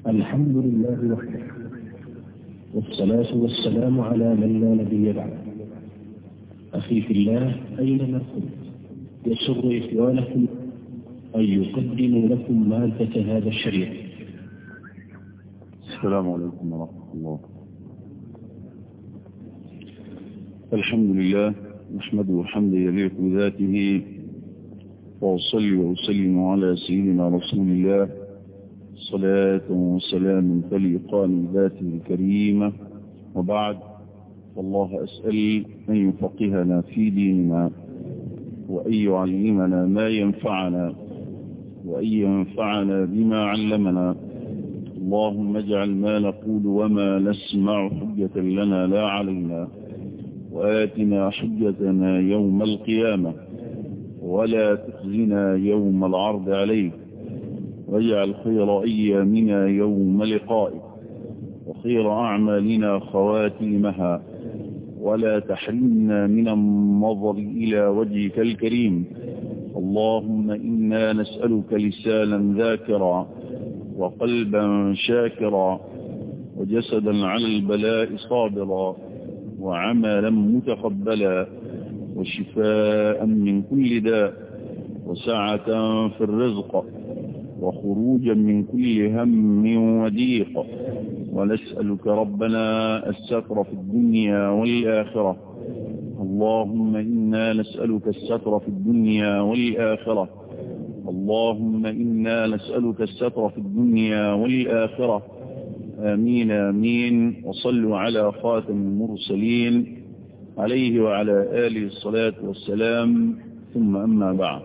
الحمد لله وحده والصلاة والسلام على من لا نبي بعده أخي في الله أينما كنت يسر إخوانكم أن يقدموا لكم مادة هذا الشريط السلام عليكم ورحمة الله الحمد لله نحمده حمدا يليق بذاته وأصلي وأسلم على سيدنا رسول الله صلاة وسلام تليقان بذاته الكريمة وبعد فالله أسأل أن يفقهنا في ديننا وأن يعلمنا ما ينفعنا وأن ينفعنا بما علمنا اللهم اجعل ما نقول وما نسمع حجة لنا لا علينا وآتنا حجتنا يوم القيامة ولا تخزنا يوم العرض عليك واجعل خير أيامنا يوم لقائك وخير أعمالنا خواتيمها ولا تحرمنا من النظر إلى وجهك الكريم اللهم إنا نسألك لسانا ذاكرا وقلبا شاكرا وجسدا على البلاء صابرا وعملا متقبلا وشفاء من كل داء وسعة في الرزق وخروجا من كل هم وضيق ونسألك ربنا الستر في الدنيا والآخرة اللهم إنا نسألك الستر في الدنيا والآخرة اللهم إنا نسألك الستر في الدنيا والآخرة آمين آمين وصلوا على خاتم المرسلين عليه وعلى آله الصلاة والسلام ثم أما بعد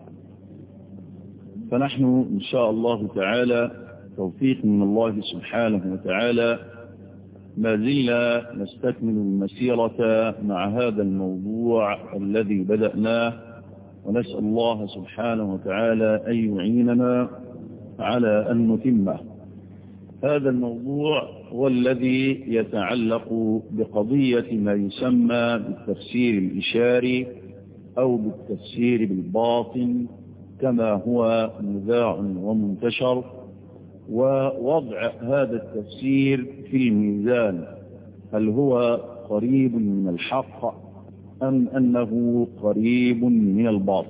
فنحن إن شاء الله تعالى توفيق من الله سبحانه وتعالى ما زلنا نستكمل المسيرة مع هذا الموضوع الذي بدأناه ونسأل الله سبحانه وتعالى أن يعيننا على أن نتمه هذا الموضوع هو الذي يتعلق بقضية ما يسمى بالتفسير الإشاري أو بالتفسير بالباطن كما هو مذاع ومنتشر ووضع هذا التفسير في الميزان هل هو قريب من الحق أم أنه قريب من الباطل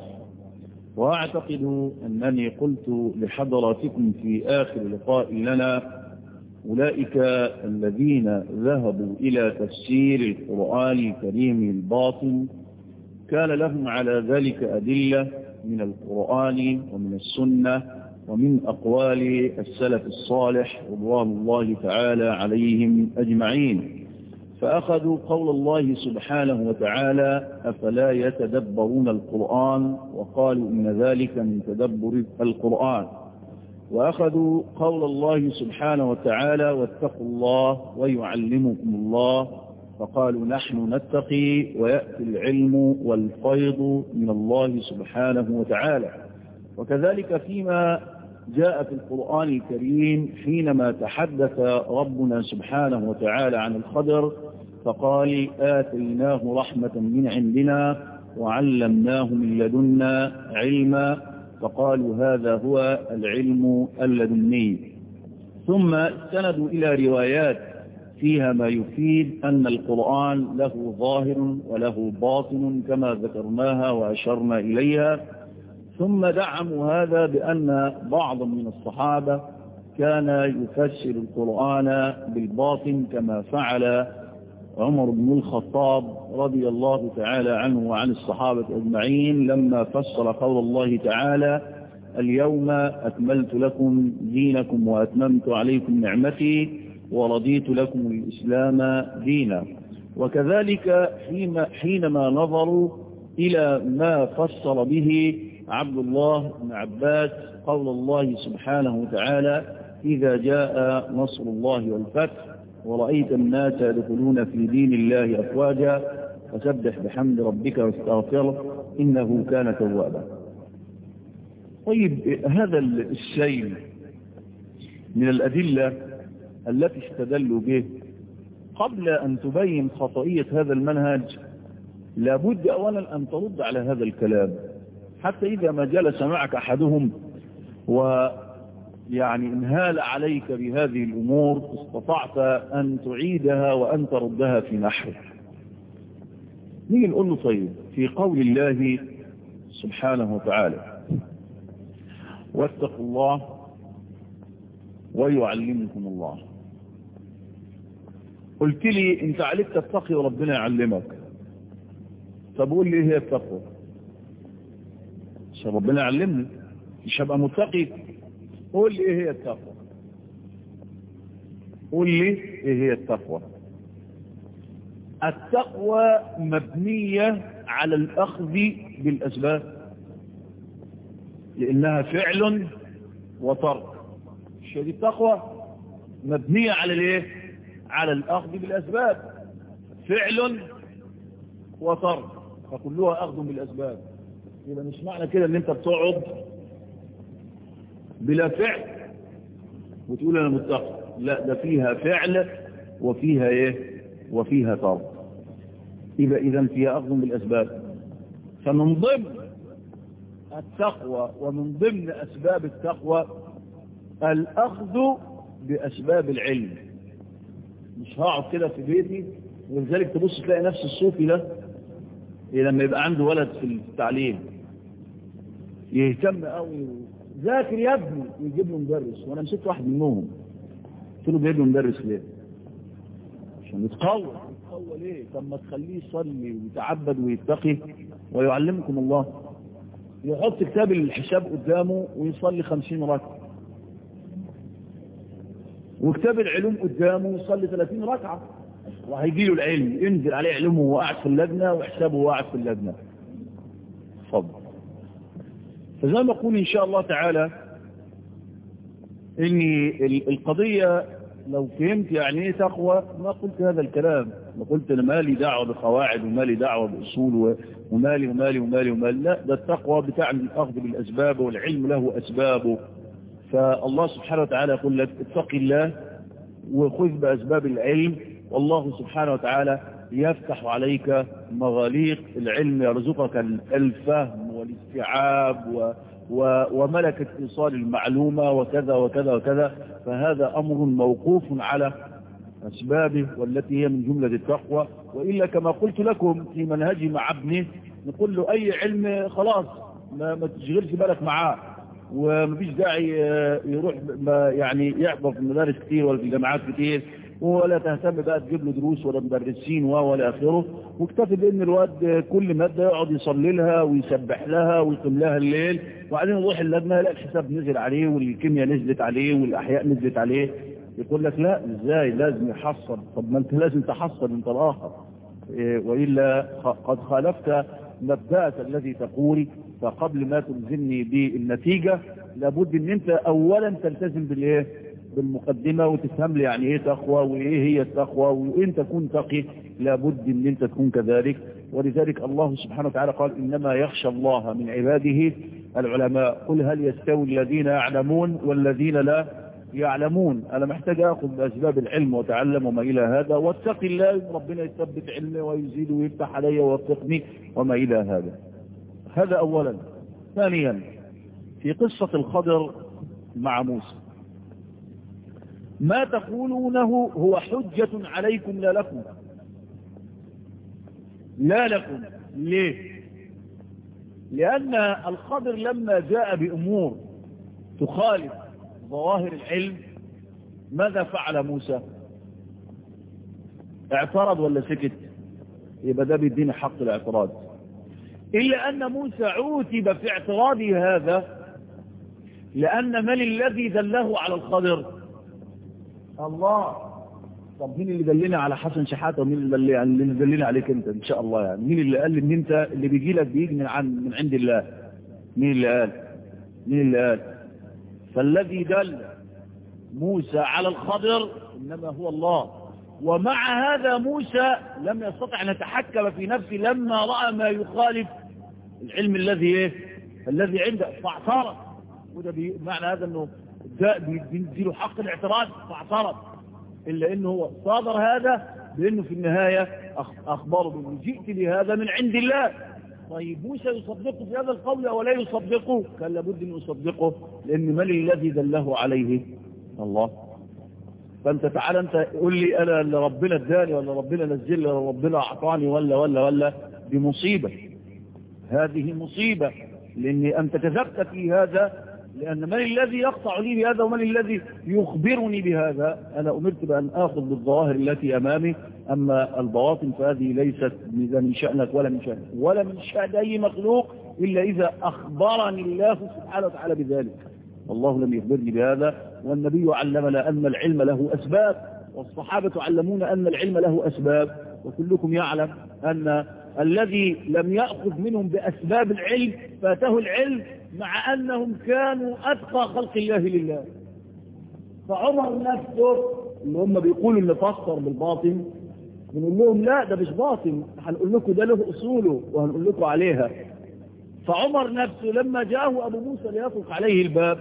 وأعتقد أنني قلت لحضراتكم في آخر لقاء لنا أولئك الذين ذهبوا إلى تفسير القرآن الكريم الباطن كان لهم على ذلك أدلة من القرآن ومن السنة ومن أقوال السلف الصالح رضوان الله تعالى عليهم أجمعين فأخذوا قول الله سبحانه وتعالى أفلا يتدبرون القرآن وقالوا إن ذلك من تدبر القرآن وأخذوا قول الله سبحانه وتعالى واتقوا الله ويعلمكم الله فقالوا نحن نتقي ويأتي العلم والفيض من الله سبحانه وتعالى وكذلك فيما جاء في القرآن الكريم حينما تحدث ربنا سبحانه وتعالى عن الخضر فقال آتيناه رحمة من عندنا وعلمناه من لدنا علما فقالوا هذا هو العلم اللدني ثم استندوا إلى روايات فيها ما يفيد أن القرآن له ظاهر وله باطن كما ذكرناها وأشرنا إليها ثم دعموا هذا بأن بعض من الصحابة كان يفسر القرآن بالباطن كما فعل عمر بن الخطاب رضي الله تعالى عنه وعن الصحابة أجمعين لما فسر قول الله تعالى اليوم أكملت لكم دينكم وأتممت عليكم نعمتي ورضيت لكم الإسلام دينا وكذلك حينما نظروا إلى ما فسر به عبد الله بن عباس قول الله سبحانه وتعالى إذا جاء نصر الله والفتح ورأيت الناس يدخلون في دين الله أفواجا فسبح بحمد ربك واستغفره إنه كان توابا طيب هذا الشيء من الأدلة التي استدلوا به قبل أن تبين خطئية هذا المنهج لابد أولا أن ترد على هذا الكلام حتى إذا ما جلس معك أحدهم يعني انهال عليك بهذه الأمور استطعت أن تعيدها وأن تردها في نحوه نيجي نقول له طيب في قول الله سبحانه وتعالى واتقوا الله ويعلمكم الله قلت لي انت عليك تتقي وربنا يعلمك طب قول لي ايه هي التقوى عشان ربنا يعلمني مش هبقى متقي قول لي ايه هي التقوى قول لي ايه هي التقوى التقوى مبنية على الأخذ بالأسباب لأنها فعل وترك مش دي التقوى مبنية على الايه على الأخذ بالأسباب فعل وترك فكلها أخذ بالأسباب يبقى مش معنى كده ان انت بتقعد بلا فعل وتقول انا متقي لا ده فيها فعل وفيها ايه وفيها ترك يبقى اذا فيها اخذ بالاسباب فمن ضمن التقوى ومن ضمن اسباب التقوى الاخذ باسباب العلم مش هقعد كده في بيتي ولذلك تبص تلاقي نفس الصوفي ده لما يبقى عنده ولد في التعليم يهتم قوي ذاكر يا ابني ويجيب له مدرس وانا مسكت واحد منهم قلت له جايب له مدرس ليه عشان يتقوى يتقوى ليه طب ما تخليه يصلي ويتعبد ويتقي ويعلمكم الله يحط كتاب الحساب قدامه ويصلي خمسين ركعة وكتاب العلوم قدامه ويصلي ثلاثين ركعة وهيجي له العلم ينزل عليه علمه وهو قاعد في اللجنة وحسابه وهو قاعد في اللجنة اتفضل فزي ما أقول إن شاء الله تعالى إن القضية لو فهمت يعني إيه تقوى ما قلت هذا الكلام ما قلت أنا مالي دعوة بقواعد ومالي دعوة بأصول ومالي ومالي ومالي ومالي لا ده التقوى بتعني الأخذ بالأسباب والعلم له أسبابه فالله سبحانه وتعالى يقول لك اتق الله وخذ بأسباب العلم والله سبحانه وتعالى يفتح عليك مغاليق العلم يرزقك الفهم والاستيعاب و و وملكة إيصال المعلومة وكذا وكذا وكذا فهذا أمر موقوف على أسبابه والتي هي من جملة التقوى وإلا كما قلت لكم في منهجي مع ابني نقول له أي علم خلاص ما, ما تشغلش بالك معاه ومفيش داعي يروح يعني يحضر في المدارس كتير ولا في الجامعات كتير ولا تهتم بقى تجيب له دروس ولا مدرسين ولا اخره واكتفي بان الواد كل ماده يقعد يصلي لها ويسبح لها ويقيم لها الليل وبعدين يروح اللجنه يلاقي الحساب نزل عليه والكيمياء نزلت عليه والاحياء نزلت عليه يقول لك لا ازاي لازم يحصل طب ما انت لازم تحصل انت الاخر إيه والا قد خالفت مبدأك الذي تقول فقبل ما تلزمني بالنتيجة لابد ان انت اولا تلتزم بالايه بالمقدمة وتفهم لي يعني ايه تقوى وايه هي التقوى وان تكون تقي لابد ان انت تكون كذلك ولذلك الله سبحانه وتعالى قال انما يخشى الله من عباده العلماء قل هل يستوي الذين يعلمون والذين لا يعلمون انا محتاج اخذ باسباب العلم واتعلم وما الى هذا واتق الله ربنا يثبت علمي ويزيد ويفتح علي ويوفقني وما الى هذا هذا اولا ثانيا في قصة الخضر مع موسى ما تقولونه هو حجة عليكم لا لكم لا لكم ليه لأن الخضر لما جاء بأمور تخالف ظواهر العلم ماذا فعل موسى اعترض ولا سكت يبقى ده بيدينا حق الاعتراض إلا أن موسى عوتب في اعتراضه هذا لأن من الذي دله على الخضر الله طب مين اللي دلنا على حسن شحاتة ومين اللي اللي دلنا عليك انت ان شاء الله يعني مين اللي قال ان انت اللي بيجي لك بيجي من عن من عند الله مين اللي قال مين اللي قال فالذي دل موسى على الخضر انما هو الله ومع هذا موسى لم يستطع ان يتحكم في نفسه لما راى ما يخالف العلم الذي ايه الذي عنده فاعترض وده بمعنى هذا انه ده بيديله حق الاعتراض فاعترض إلا أنه هو صادر هذا بأنه في النهاية أخبره بأنه جئت لهذا من عند الله طيب موسى يصدقه في هذا القول ولا يصدقه كان لابد أن يصدقه لأن من الذي دله عليه الله فأنت تعالى أنت قول لي أنا اللي ربنا اداني ولا ربنا نزل لي ولا ربنا أعطاني ولا ولا ولا دي مصيبة هذه مصيبة لأني أنت كذبت في هذا لأن من الذي يقطع لي بهذا ومن الذي يخبرني بهذا أنا أمرت بأن آخذ بالظواهر التي أمامي أما البواطن فهذه ليست من شأنك ولا من شأنك ولا من شأن أي مخلوق إلا إذا أخبرني الله سبحانه وتعالى بذلك الله لم يخبرني بهذا والنبي علمنا أن العلم له أسباب والصحابة علمونا أن العلم له أسباب وكلكم يعلم أن الذي لم يأخذ منهم بأسباب العلم فاته العلم مع أنهم كانوا أتقى خلق الله لله فعمر نفسه اللي هم بيقولوا اللي فسر بالباطن بنقول لهم لا ده مش باطن هنقول لكم ده له أصوله وهنقول لكم عليها فعمر نفسه لما جاءه أبو موسى ليطرق عليه الباب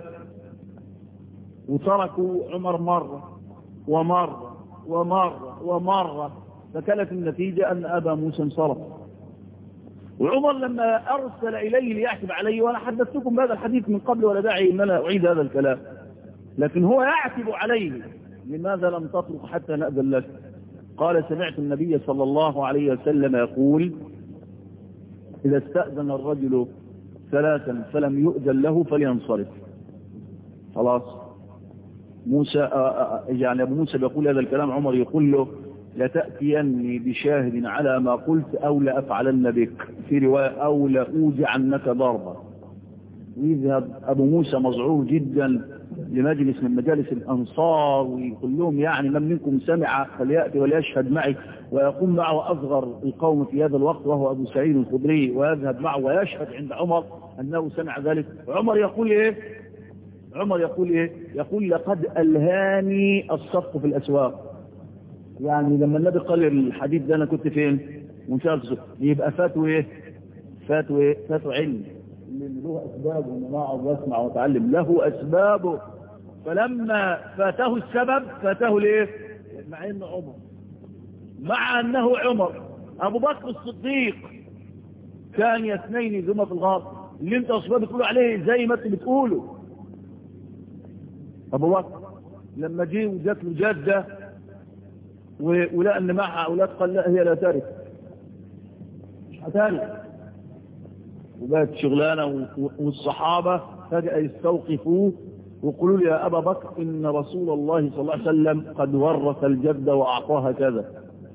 وتركوا عمر مرة ومرة ومرة ومرة فكانت النتيجة أن أبا موسى انصرف وعمر لما أرسل إليه ليحسب عليه وأنا حدثتكم بهذا الحديث من قبل ولا داعي أن أنا أعيد هذا الكلام لكن هو يعتب عليه لماذا لم تطرق حتى نأذن لك قال سمعت النبي صلى الله عليه وسلم يقول إذا استأذن الرجل ثلاثا فلم يؤذن له فلينصرف خلاص موسى يعني أبو موسى بيقول هذا الكلام عمر يقول له لتأتيني بشاهد على ما قلت أو لأفعلن بك في رواية أو لأوجعنك ضربا ويذهب أبو موسى مزعور جدا لمجلس من مجالس الأنصار ويقول لهم يعني من منكم سمع فليأتي وليشهد معي ويقوم معه أصغر القوم في هذا الوقت وهو أبو سعيد الخدري ويذهب معه ويشهد عند عمر أنه سمع ذلك عمر يقول إيه عمر يقول إيه يقول لقد ألهاني الصفق في الأسواق يعني لما النبي قال الحديث ده أنا كنت فين منشأة يبقى فاتوا إيه فاتوا إيه فاتوا علم اللي له أسباب وأنا أقعد وأسمع وأتعلم له أسبابه فلما فاته السبب فاته ليه مع أنه عمر مع أنه عمر أبو بكر الصديق كان يثنين ذمة في الغار اللي انت أصباب بتقولوا عليه زي ما انت بتقولوا أبو بكر لما جه وجات له جدة ولقى ان معها اولاد قال لا هي لا ترث مش هترث وبقت شغلانه والصحابه فجاه يستوقفوه ويقولوا له يا ابا بكر ان رسول الله صلى الله عليه وسلم قد ورث الجده واعطاها كذا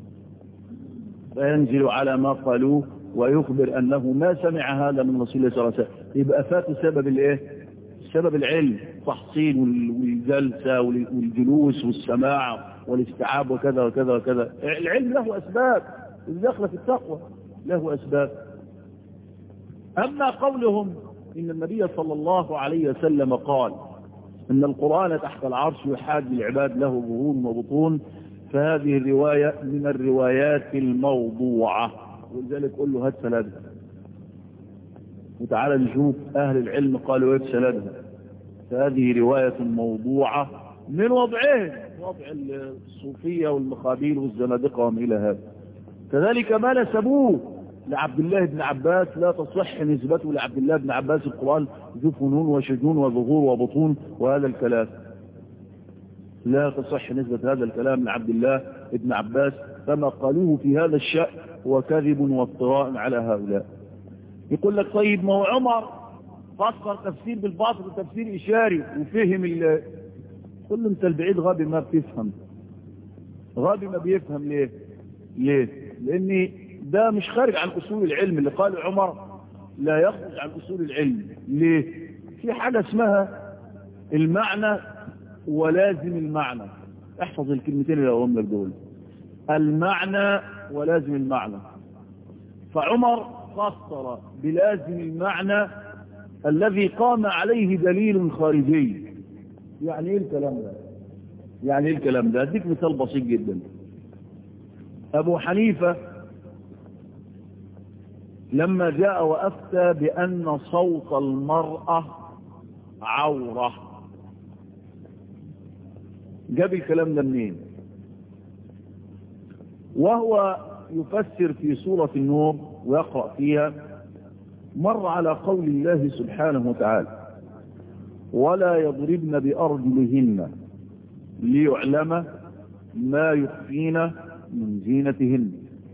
فينزل على ما قالوه ويخبر انه ما سمع هذا من رسول الله صلى الله عليه وسلم يبقى فات سبب الايه سبب العلم تحصيل والجلسه والجلوس والسماع والاستيعاب وكذا وكذا وكذا العلم له أسباب الدخل في التقوى له أسباب أما قولهم إن النبي صلى الله عليه وسلم قال إن القرآن تحت العرش يحاج للعباد له ظهور وبطون فهذه الرواية من الروايات الموضوعة ولذلك قل له هات سندها وتعالى نشوف أهل العلم قالوا ايه سندها فهذه رواية موضوعة من وضعهم وضع الصوفية والمخابيل والزنادقة وما إلى هذا كذلك ما نسبوه لعبد الله بن عباس لا تصح نسبته لعبد الله بن عباس القرآن ذو فنون وشجون وظهور وبطون وهذا الكلام لا تصح نسبة هذا الكلام لعبد الله بن عباس فما قالوه في هذا الشأن هو كذب وافتراء على هؤلاء يقول لك طيب ما هو عمر فسر تفسير بالباطل وتفسير إشاري وفهم كل انت البعيد غبي ما بتفهم غبي ما بيفهم ليه ليه لان ده مش خارج عن اصول العلم اللي قال عمر لا يخرج عن اصول العلم ليه في حاجة اسمها المعنى ولازم المعنى احفظ الكلمتين اللي اقولهم لك دول المعنى ولازم المعنى فعمر فسر بلازم المعنى الذي قام عليه دليل خارجي يعني ايه الكلام ده يعني ايه الكلام ده اديك مثال بسيط جدا ابو حنيفة لما جاء وافتى بان صوت المرأة عورة جاب الكلام ده منين وهو يفسر في سورة النور ويقرأ فيها مر على قول الله سبحانه وتعالى ولا يضربن بأرجلهن ليعلم ما يخفين من زينتهن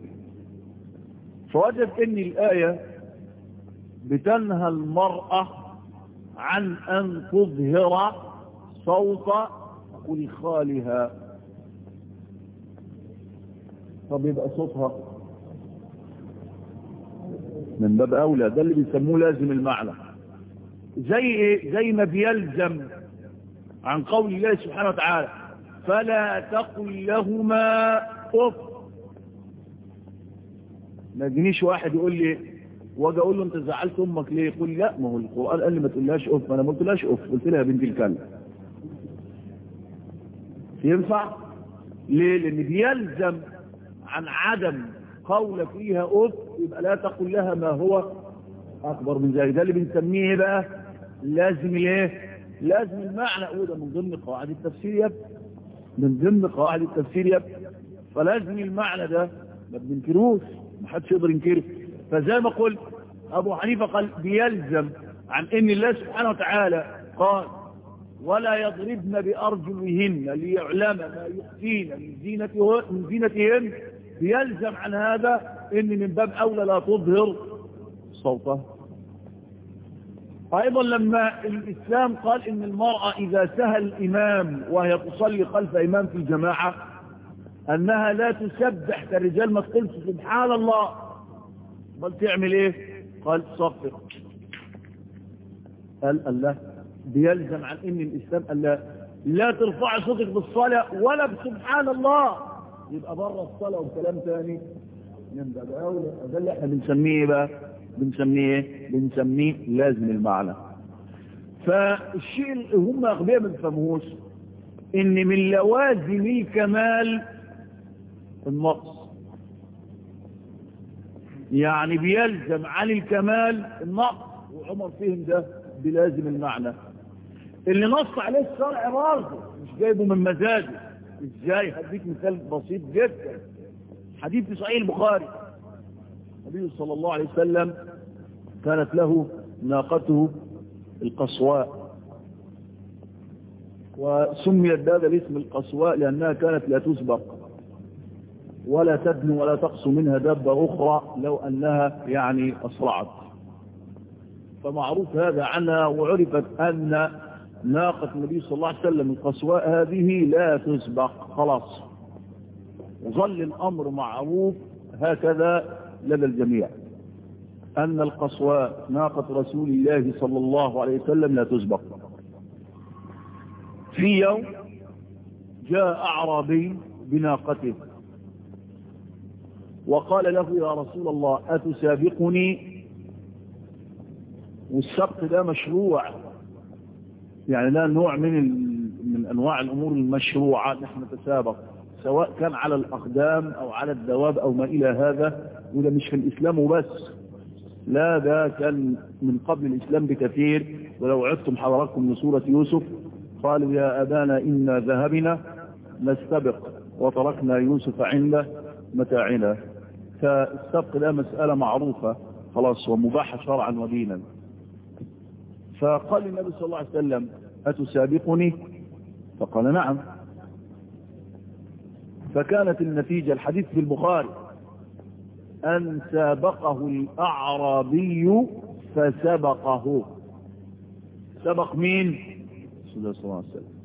فوجد ان الآية بتنهى المرأة عن أن تظهر صوت خلخالها طب يبقى صوتها من باب أولى ده اللي بيسموه لازم المعنى زي ايه زي ما بيلزم عن قول الله سبحانه وتعالى فلا تقل لهما اف ما يجينيش واحد يقول لي واجي اقول له انت زعلت امك ليه يقول لي لا ما هو القران قال لي ما تقولهاش اف انا ما قلتلهاش اف قلت لها يا بنت الكلب ينفع ليه لان بيلزم عن عدم قول فيها اف يبقى لا تقل لها ما هو اكبر من ذلك ده اللي بنسميه ايه بقى لازم ايه لازم المعنى وده من ضمن قواعد التفسير يا من ضمن قواعد التفسير يا فلازم المعنى ده ما بننكروش ما حدش يقدر ينكره فزي ما قلت ابو حنيفه قال بيلزم عن ان الله سبحانه وتعالى قال ولا يضربن بارجلهن ليعلم ما يخفين من زينتهن من زينتهن بيلزم عن هذا ان من باب اولى لا تظهر صوته ايضا لما الاسلام قال ان المرأة اذا سهى الامام وهي تصلي خلف امام في جماعة انها لا تسبح كالرجال ما تقولش سبحان الله بل تعمل ايه قال تصفق قال الله بيلزم عن ان الاسلام قال لا لا ترفع صوتك بالصلاة ولا بسبحان الله يبقى بره الصلاة وكلام تاني يبقى ده اولى ده اللي احنا بنسميه بقى بنسميه ايه بنسميه لازم المعنى فالشيء اللي هم اغبياء ما بيفهموش ان من لوازم الكمال النقص يعني بيلزم عن الكمال النقص وعمر فهم ده بلازم المعنى اللي نص عليه الشرع برضه مش جايبه من مزاجه ازاي هديك مثال بسيط جدا حديث في صحيح البخاري النبي صلى الله عليه وسلم كانت له ناقته القصواء وسميت بهذا الاسم القصواء لأنها كانت لا تسبق ولا تدنو ولا تقص منها دابة أخرى لو أنها يعني أسرعت فمعروف هذا عنها وعرفت أن ناقة النبي صلى الله عليه وسلم القصواء هذه لا تسبق خلاص وظل الأمر معروف هكذا لدى الجميع أن القصواء ناقة رسول الله صلى الله عليه وسلم لا تسبق في يوم جاء أعرابي بناقته وقال له يا رسول الله أتسابقني والسبق ده مشروع يعني ده نوع من من أنواع الأمور المشروعة نحن نتسابق سواء كان على الأقدام أو على الدواب أو ما إلى هذا وده مش في الإسلام وبس لا ده كان من قبل الإسلام بكثير ولو عدتم حضراتكم من سورة يوسف قالوا يا أبانا إنا ذهبنا نستبق وتركنا يوسف عند متاعنا فالسبق ده مسألة معروفة خلاص ومباحة شرعا ودينا فقال النبي صلى الله عليه وسلم أتسابقني فقال نعم فكانت النتيجة الحديث في البخاري أن سابقه الأعرابي فسبقه سبق مين صلى الله عليه وسلم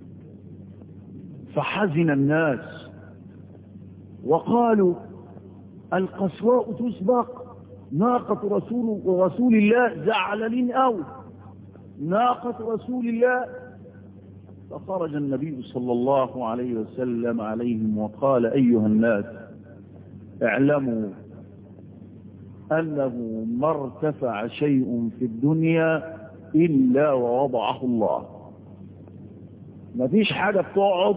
فحزن الناس وقالوا القسواء تسبق ناقة رسول ورسول الله زعلنين أو ناقة رسول الله فخرج النبي صلى الله عليه وسلم عليهم وقال أيها الناس اعلموا أنه ما ارتفع شيء في الدنيا إلا ووضعه الله ما فيش حاجة بتقعد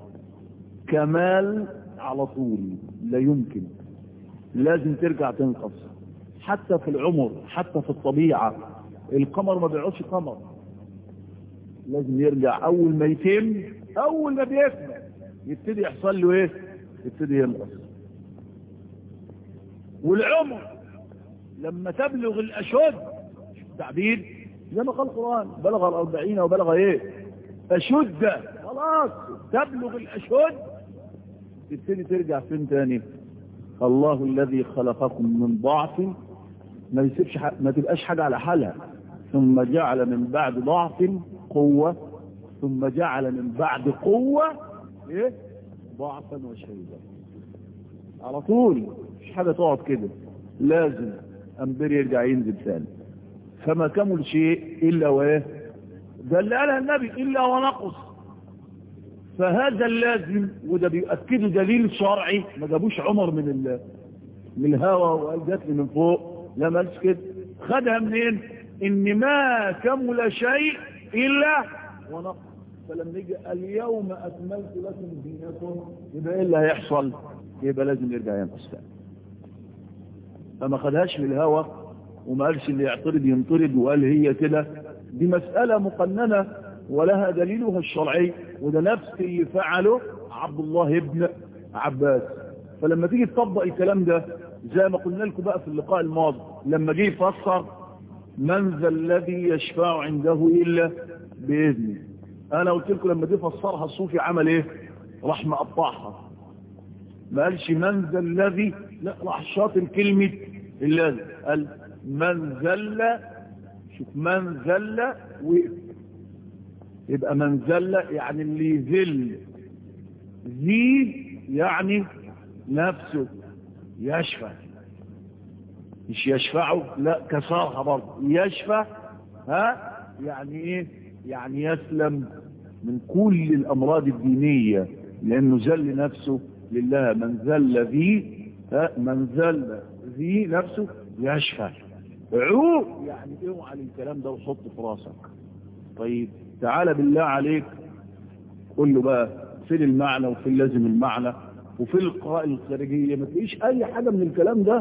كمال على طول لا يمكن لازم ترجع تنقص حتى في العمر حتى في الطبيعة القمر ما بيقعدش قمر لازم يرجع أول ما يتم أول ما بيكمل يبتدي يحصل له إيه يبتدي ينقص والعمر لما تبلغ الأشد تعبير زي ما قال القرآن بلغ الأربعين وبلغ ايه أشد خلاص تبلغ الأشد تبتدي ترجع فين تاني الله الذي خلقكم من ضعف ما يسيبش ما تبقاش حاجة على حالها ثم جعل من بعد ضعف قوة ثم جعل من بعد قوة ايه ضعفا وشيبا على طول مش حاجة تقعد كده لازم أمبير يرجع ينزل ثاني فما كمل شيء إلا وإيه ده اللي قالها النبي إلا ونقص فهذا اللازم وده بيؤكده دليل شرعي ما جابوش عمر من ال... من الهوى وقال جات لي من فوق لا ما قالش كده خدها منين ان ما كمل شيء الا ونقص فلما يجي اليوم اكملت لكم دينكم يبقى ايه اللي هيحصل يبقى لازم يرجع ينقص تاني فما خدهاش من الهوى وما قالش اللي يعترض ينطرد وقال هي كده دي مسألة مقننة ولها دليلها الشرعي وده نفس اللي فعله عبد الله ابن عباس فلما تيجي تطبق الكلام ده زي ما قلنا لكم بقى في اللقاء الماضي لما جه يفسر من ذا الذي يشفع عنده إلا بإذنه أنا قلت لكم لما جه فسرها الصوفي عمل إيه راح مقطعها ما قالش من ذا الذي لا راح شاطر كلمة الذي قال من ذل شوف من ذل وقف يبقى من ذل يعني اللي يذل ذي يعني نفسه يشفع مش يشفعه لا كسرها برضه يشفع ها يعني ايه يعني يسلم من كل الامراض الدينية لانه ذل نفسه لله من ذل ذي ها من ذل ذي نفسه يشفع عو يعني اوعى الكلام ده وحط في راسك طيب تعالى بالله عليك قول له بقى فين المعنى وفين لازم المعنى وفين القراءة الخارجية ما تلاقيش اي حاجة من الكلام ده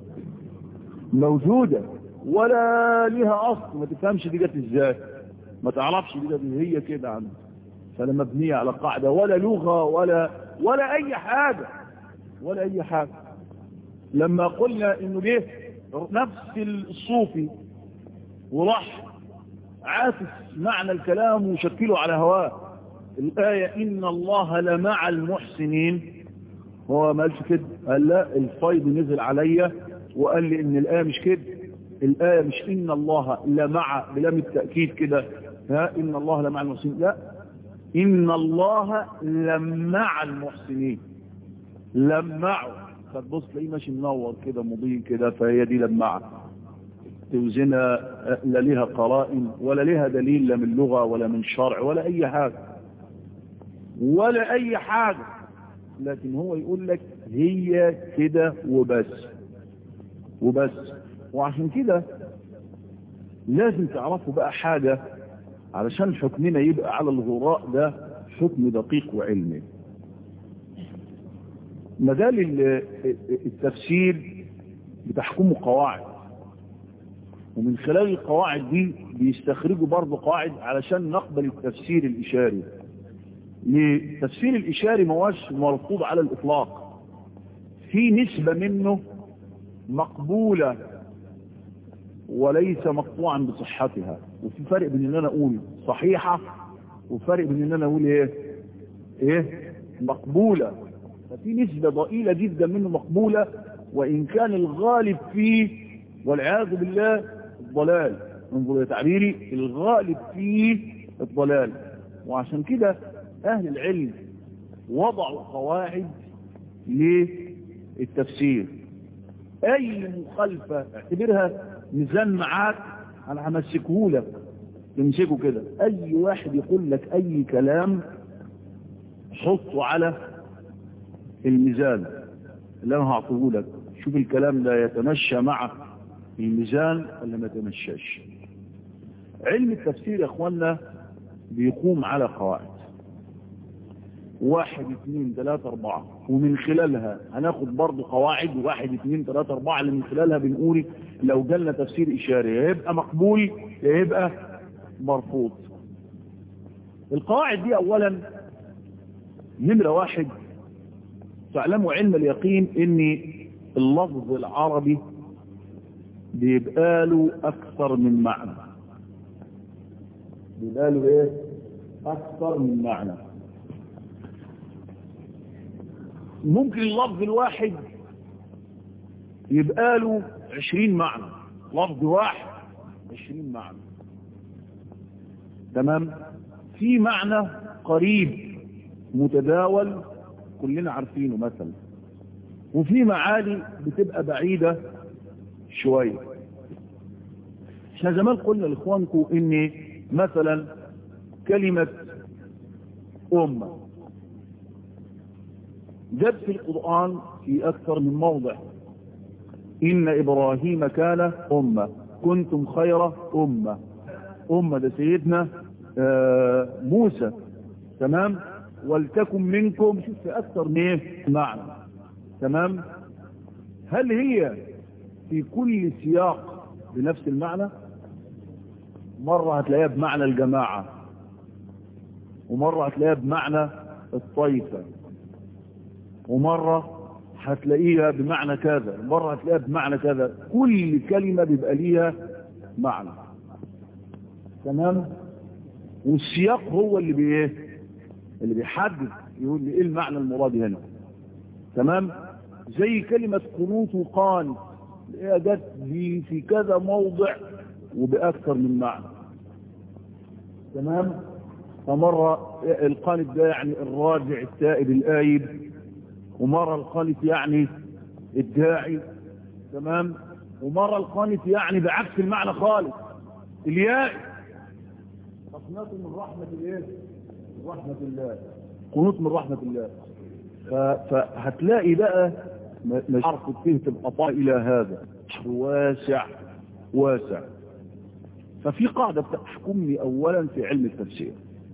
موجودة ولا ليها اصل ما تفهمش دي جت ازاي ما تعرفش دي جت هي كده عنده فلا مبنية على قاعدة ولا لغة ولا ولا اي حاجة ولا اي حاجة لما قلنا انه جه نفس الصوفي وراح عاكس معنى الكلام وشكله على هواه الآية إن الله لمع المحسنين هو ما قالش كده قال لا الفيض نزل عليا وقال لي إن الآية مش كده الآية مش إن الله لمع بلام التأكيد كده ها إن الله لمع المحسنين لا إن الله لمع المحسنين لمعوا فتبص تلاقيه ماشي منور كده مضيء كده فهي دي لمعه توزنها لا لها قرائن ولا لها دليل لا من لغة ولا من شرع ولا أي حاجة ولا أي حاجة لكن هو يقول لك هي كده وبس وبس وعشان كده لازم تعرفوا بقى حاجة علشان حكمنا يبقى على الغراء ده حكم دقيق وعلمي مجال التفسير بتحكمه قواعد ومن خلال القواعد دي بيستخرجوا برضه قواعد علشان نقبل التفسير الإشاري لتفسير الإشاري مواش مرفوض على الإطلاق في نسبة منه مقبولة وليس مقطوعا بصحتها وفي فرق بين ان انا اقول صحيحة وفرق بين ان انا اقول ايه ايه مقبولة ففي نسبة ضئيلة جدا منه مقبولة وان كان الغالب فيه والعياذ بالله الضلال انظر تعبيري الغالب فيه الضلال وعشان كده اهل العلم وضعوا قواعد للتفسير اي مخالفة اعتبرها ميزان معاك انا همسكه لك تمسكه كده اي واحد يقول لك اي كلام حطه على الميزان اللي انا هعطيه لك شوف الكلام ده يتمشى مع الميزان ولا ما يتمشاش علم التفسير يا اخوانا بيقوم على قواعد واحد اثنين ثلاثة اربعة ومن خلالها هناخد برضو قواعد واحد اثنين ثلاثة اربعة اللي من خلالها بنقول لو جالنا تفسير اشاري يبقى مقبول يبقى مرفوض القواعد دي اولا نمرة واحد تعلموا علم اليقين ان اللفظ العربي بيبقى له أكثر من معنى بيبقى له إيه أكثر من معنى ممكن اللفظ الواحد يبقى له عشرين معنى لفظ واحد عشرين معنى تمام في معنى قريب متداول كلنا عارفينه مثلا وفي معاني بتبقى بعيدة شوية احنا زمان قلنا لاخوانكم ان مثلا كلمة أمة جد في القرآن في أكثر من موضع إن إبراهيم كان أمة كنتم خير أمة أمة ده سيدنا آه موسى تمام ولتكن منكم شوف في أكثر من إيه معنى تمام هل هي في كل سياق بنفس المعنى مرة هتلاقيها بمعنى الجماعة ومرة هتلاقيها بمعنى الطائفة ومرة هتلاقيها بمعنى كذا ومرة هتلاقيها بمعنى كذا كل كلمة بيبقى ليها معنى تمام والسياق هو اللي بيه اللي بيحدد يقول لي ايه المعنى المراد هنا تمام زي كلمة قنوت وقان جت في في كذا موضع وبأكثر من معنى تمام فمرة القانت ده يعني الراجع التائب الآيب ومرة القانت يعني الداعي تمام ومرة القانت يعني بعكس المعنى خالص اليائي قنوت من رحمة الايه من رحمة الله قنوت من رحمة الله فهتلاقي بقى مش عارف فيه تبقى طا الى هذا واسع واسع ففي قاعدة بتحكمني اولا في علم التفسير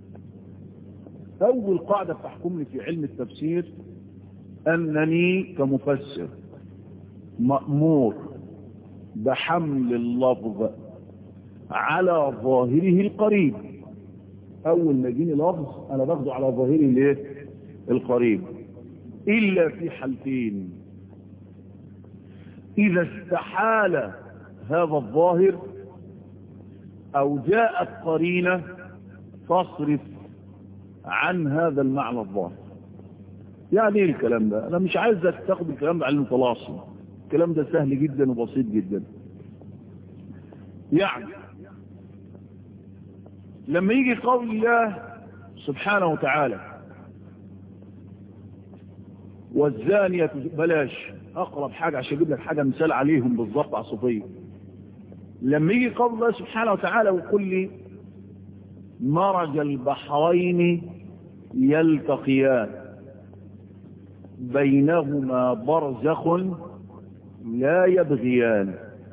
اول قاعدة بتحكمني في علم التفسير انني كمفسر مأمور بحمل اللفظ على ظاهره القريب اول ما يجيني لفظ انا باخده على ظاهره الايه القريب الا في حالتين اذا استحال هذا الظاهر او جاءت قرينه تصرف عن هذا المعنى الظاهر يعني ايه الكلام ده انا مش عايزك تاخد الكلام ده على المتلاصم الكلام ده سهل جدا وبسيط جدا يعني لما يجي قول الله سبحانه وتعالى والزانية بلاش اقرب حاجة عشان اجيب لك حاجة مثال عليهم بالظبط على الصوفية لما يجي قول الله سبحانه وتعالى ويقول لي مرج البحرين يلتقيان بينهما برزخ لا يبغيان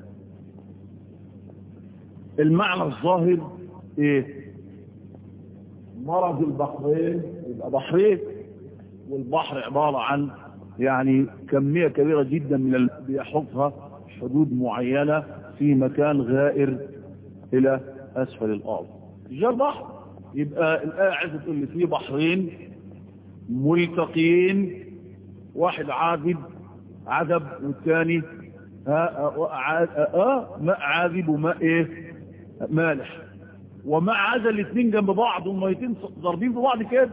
المعنى الظاهر ايه مرض البحرين يبقى بحرين والبحر عبارة عن يعني كمية كبيرة جدا من ال... بيحفها حدود معينة في مكان غائر الى اسفل الارض جاء البحر يبقى الآية عايزة تقول لي في بحرين ملتقيين واحد عاذب عذب والثاني ماء عاذب وماء ايه مالح ومع عزل الاثنين جنب بعض والميتين ضاربين في بعض كده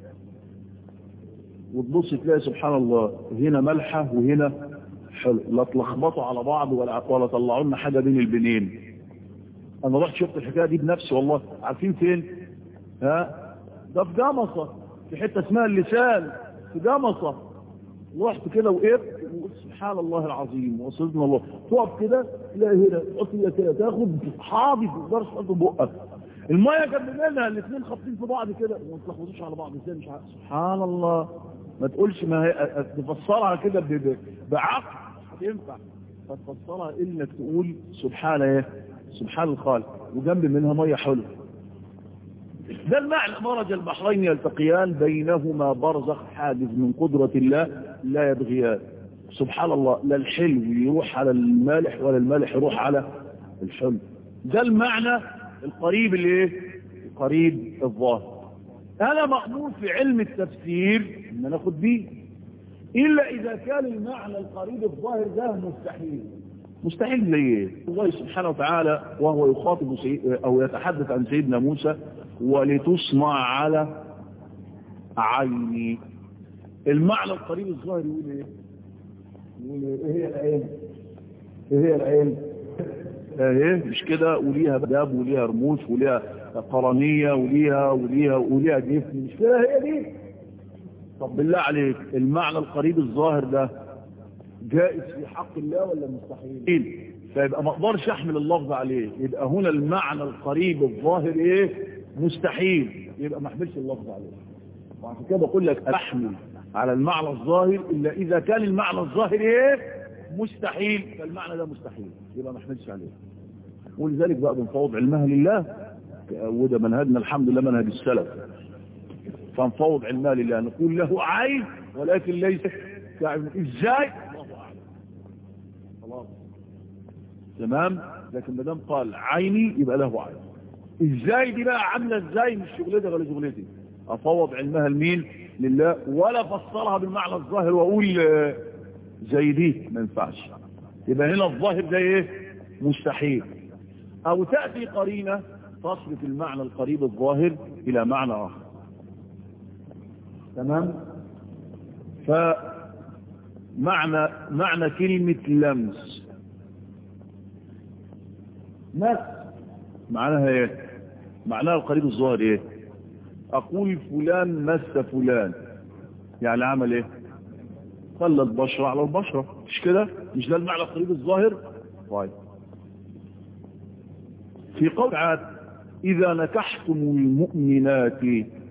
وتبص تلاقي سبحان الله هنا ملحة وهنا حلو لا تلخبطوا على بعض ولا ولا طلعوا لنا حاجة بين البنين انا رحت شفت الحكاية دي بنفسي والله عارفين فين ها ده في جمصة في حتة اسمها اللسان في جمصة رحت كده وقفت سبحان الله العظيم وصلنا الله تقف كده تلاقي هنا تحط كده تاخد حاضي في الدرس تحط بقك الميه جنب منها الاثنين خابطين في بعض كده وما تلخبطوش على بعض ازاي مش عارف سبحان الله ما تقولش ما هي تفسرها كده بعقل هتنفع فتفسرها انك تقول سبحان ايه سبحان الخالق وجنب منها ميه حلوه ده المعنى مرج البحرين يلتقيان بينهما برزخ حاجز من قدرة الله لا يبغيان سبحان الله لا الحلو يروح على المالح ولا المالح يروح على الحلو ده المعنى القريب الايه قريب الظاهر انا مأمور في علم التفسير ان ناخد بيه الا اذا كان المعنى القريب الظاهر ده مستحيل مستحيل ليه الله سبحانه وتعالى وهو يخاطب سي... أو يتحدث عن سيدنا موسى ولتصنع على عيني المعنى القريب الظاهر يقول ايه يقول ايه هي العين ايه هي العين ايه مش كده وليها باب وليها رموش وليها قرنية وليها وليها وليها جفن مش كده هي دي طب بالله عليك المعنى القريب الظاهر ده جائز في حق الله ولا مستحيل فيبقى ما اقدرش احمل اللفظ عليه يبقى هنا المعنى القريب الظاهر ايه مستحيل يبقى ما احملش اللفظ عليه وعشان كده بقول لك احمل على المعنى الظاهر الا اذا كان المعنى الظاهر ايه مستحيل فالمعنى ده مستحيل يبقى ما احملش عليه ولذلك بقى بنفوض علمها لله وده منهجنا الحمد لله منهج السلف فنفوض علمها لله نقول له عين ولكن ليس كعين ازاي الله اعلم خلاص تمام لكن ما دام قال عيني يبقى له عين ازاي دي بقى عامله ازاي مش شغلتي ولا شغلتي افوض علمها لمين لله ولا فسرها بالمعنى الظاهر واقول زي دي ما ينفعش يبقى هنا الظاهر ده ايه مستحيل او تأتي قرينة تصرف المعنى القريب الظاهر الى معنى اخر تمام فمعنى معنى كلمة لمس مس معناها ايه معناها القريب الظاهر ايه اقول فلان مس فلان يعني عمل ايه خلى البشرة على البشرة مش كده مش ده المعنى القريب الظاهر طيب في قول عاد إذا نكحتم المؤمنات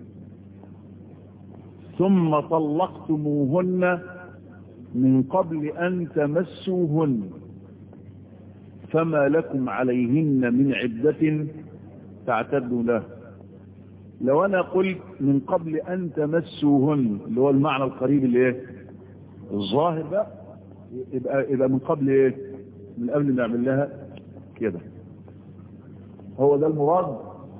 ثم طلقتموهن من قبل أن تمسوهن فما لكم عليهن من عدة تعتدوا له لو أنا قلت من قبل أن تمسوهن اللي هو المعنى القريب اللي ايه الظاهر بقى يبقى, يبقى من قبل ايه من قبل نعمل لها كده هو ده المراد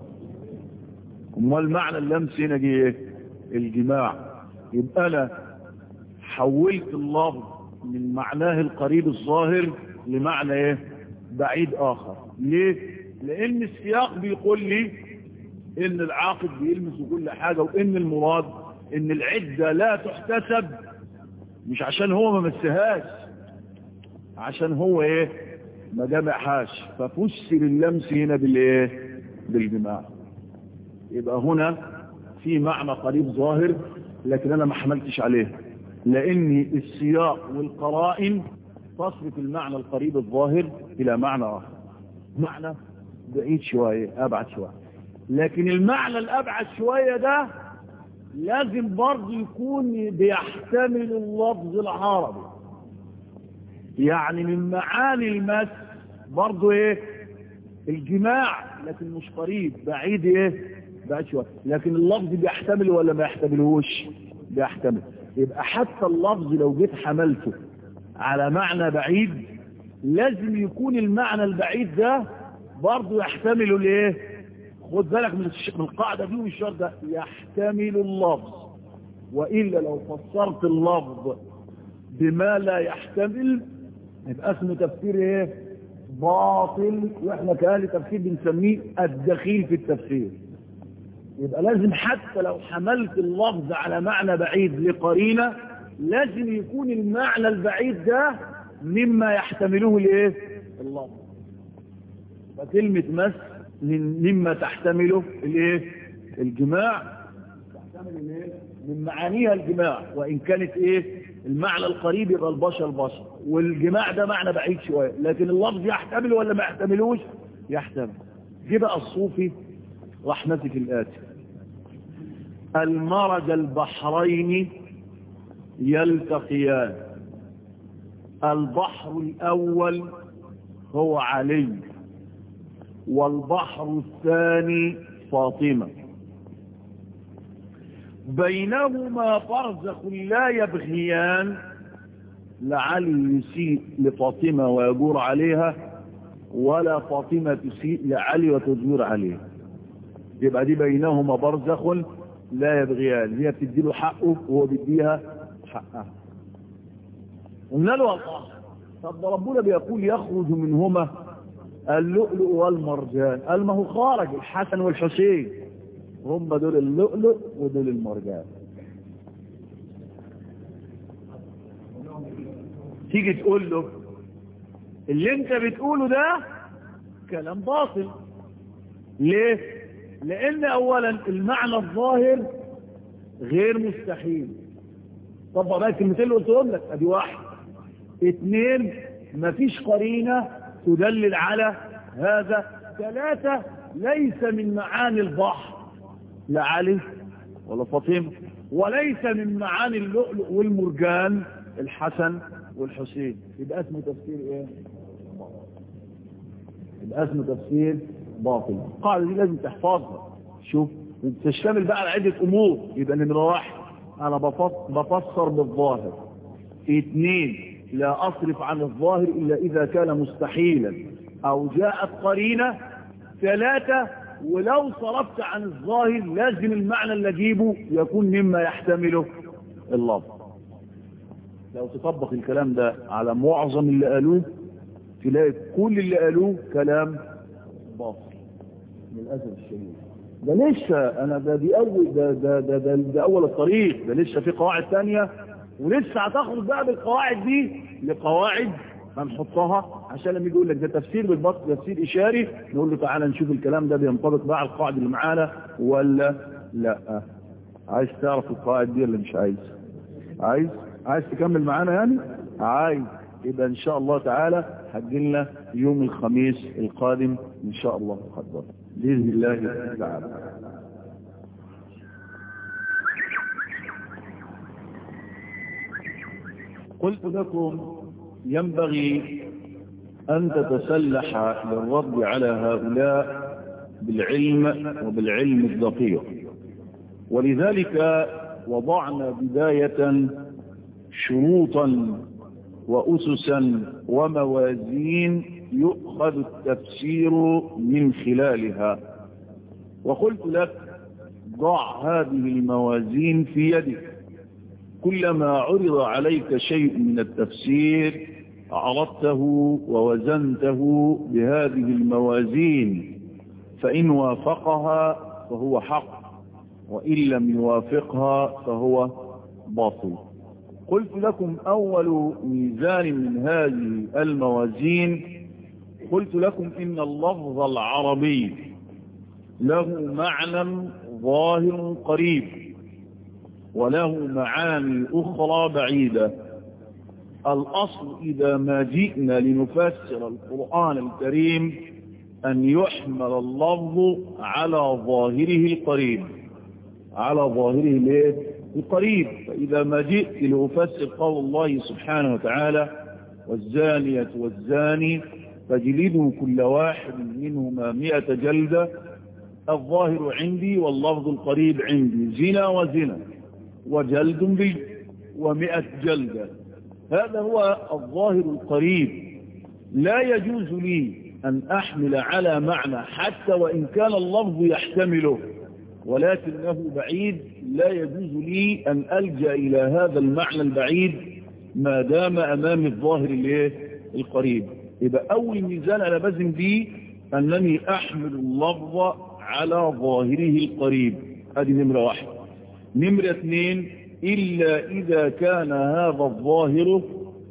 امال معنى اللمس هنا جه ايه الجماع يبقى انا حولت اللفظ من معناه القريب الظاهر لمعنى ايه بعيد اخر ليه لان السياق بيقول لي ان العاقد بيلمس كل حاجة وان المراد ان العدة لا تحتسب مش عشان هو ما مسهاش عشان هو ايه ما جمعهاش ففسر اللمس هنا بالايه بالجماع يبقى هنا في معنى قريب ظاهر لكن انا ما حملتش عليه لان السياق والقرائن تصرف المعنى القريب الظاهر الى معنى اخر معنى بعيد شوية ابعد شوية لكن المعنى الابعد شوية ده لازم برضه يكون بيحتمل اللفظ العربي يعني من معاني المس برضه ايه الجماع لكن مش قريب بعيد ايه بعيد شوية لكن اللفظ بيحتمل ولا ما يحتملهوش بيحتمل يبقى حتى اللفظ لو جيت حملته على معنى بعيد لازم يكون المعنى البعيد ده برضه يحتمل الايه خد بالك من القاعدة دي والشرط ده يحتمل اللفظ وإلا لو فسرت اللفظ بما لا يحتمل يبقى اسمه تفسير ايه باطل واحنا كأهل تفسير بنسميه الدخيل في التفسير يبقى لازم حتى لو حملت اللفظ على معنى بعيد لقرينة لازم يكون المعنى البعيد ده مما يحتمله الايه اللفظ فكلمة مس من مما تحتمله الايه الجماع تحتمل الايه من معانيها الجماع وان كانت ايه المعنى القريب يبقى البشر البشر والجماع ده معنى بعيد شويه لكن اللفظ يحتمل ولا ما يحتملوش يحتمل جه بقى الصوفي راح ماسك الاتي المرج البحرين يلتقيان البحر الاول هو علي والبحر الثاني فاطمة بينهما برزخ لا يبغيان لعلي يسيء لفاطمة ويجور عليها ولا فاطمة تسيء لعلي وتجور عليها يبقى دي بينهما برزخ لا يبغيان هي بتديله حقه وهو بيديها حقها قلنا له الله طب ده ربنا بيقول يخرج منهما اللؤلؤ والمرجان قال ما هو خارج الحسن والحسين هم دول اللؤلؤ ودول المرجان تيجي تقول له اللي انت بتقوله ده كلام باطل ليه لان اولا المعنى الظاهر غير مستحيل طبق بقى الكلمتين اللي قلتهم لك ادي واحد اثنين مفيش قرينة تدلل على هذا ثلاثة ليس من معاني البحر لا علي ولا فاطمة وليس من معاني اللؤلؤ والمرجان الحسن والحسين يبقى اسمه تفسير ايه يبقى اسمه تفسير باطل القاعدة دي لازم تحفظها شوف تشتمل بقى على عدة امور يبقى نمرة واحد انا بفسر بالظاهر اثنين لا اصرف عن الظاهر الا اذا كان مستحيلا او جاءت قرينة ثلاثة ولو صرفت عن الظاهر لازم المعنى اللي اجيبه يكون مما يحتمله اللفظ لو تطبق الكلام ده على معظم اللي قالوه تلاقي كل اللي قالوه كلام باطل للاسف الشديد ده لسه انا ده دي اول ده ده ده, ده, ده اول الطريق ده لسه في قواعد ثانيه ولسه هتخرج بقى بالقواعد دي لقواعد هنحطها عشان لما يجي يقول لك ده تفسير بالبطل تفسير اشاري نقول له تعالى نشوف الكلام ده بينطبق بقى على القواعد اللي معانا ولا لا عايز تعرف القواعد دي ولا مش عايز عايز عايز تكمل معانا يعني عايز يبقى ان شاء الله تعالى هتجيلنا يوم الخميس القادم ان شاء الله قدر باذن الله تعالى قلت لكم ينبغي أن تتسلح للرد على هؤلاء بالعلم وبالعلم الدقيق ولذلك وضعنا بداية شروطا وأسسا وموازين يؤخذ التفسير من خلالها وقلت لك ضع هذه الموازين في يدك كلما عرض عليك شيء من التفسير عرضته ووزنته بهذه الموازين فإن وافقها فهو حق وإن لم يوافقها فهو باطل قلت لكم أول ميزان من هذه الموازين قلت لكم إن اللفظ العربي له معنى ظاهر قريب وله معاني أخرى بعيدة الأصل إذا ما جئنا لنفسر القرآن الكريم أن يحمل اللفظ على ظاهره القريب على ظاهره ليه؟ القريب فإذا ما جئت لأفسر قول الله سبحانه وتعالى والزانية والزاني فجلدوا كل واحد منهما مئة جلدة الظاهر عندي واللفظ القريب عندي زنا وزنا وجلد بي ومئة جلدة هذا هو الظاهر القريب لا يجوز لي أن أحمل على معنى حتى وإن كان اللفظ يحتمله ولكنه بعيد لا يجوز لي أن ألجأ إلى هذا المعنى البعيد ما دام أمام الظاهر القريب يبقى أول ميزان أنا بزم به أنني أحمل اللفظ على ظاهره القريب هذه نمرة واحد نمرة اثنين إلا إذا كان هذا الظاهر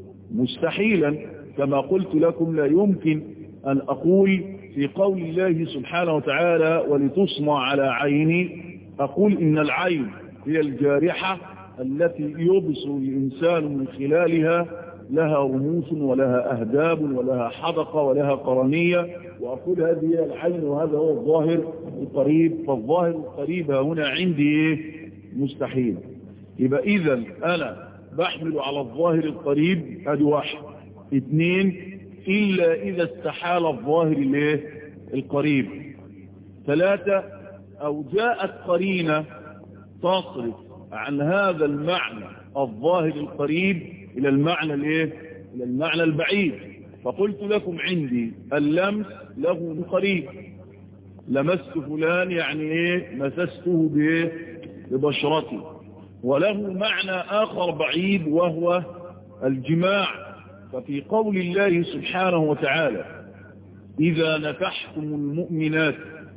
مستحيلا كما قلت لكم لا يمكن أن أقول في قول الله سبحانه وتعالى ولتصنع على عيني أقول إن العين هي الجارحة التي يبصر الإنسان من خلالها لها رموس ولها أهداب ولها حدقة ولها قرنية وأقول هذه هي العين وهذا هو الظاهر القريب فالظاهر القريب هنا عندي مستحيل يبقى إذا أنا بحمل على الظاهر القريب هذه واحد اثنين إلا إذا استحال الظاهر الايه القريب ثلاثة أو جاءت قرينة تصرف عن هذا المعنى الظاهر القريب إلى المعنى الايه إلى المعنى البعيد فقلت لكم عندي اللمس له قريب لمست فلان يعني ايه مسسته بايه ببشرتي وله معنى آخر بعيد وهو الجماع ففي قول الله سبحانه وتعالى إذا نكحتم المؤمنات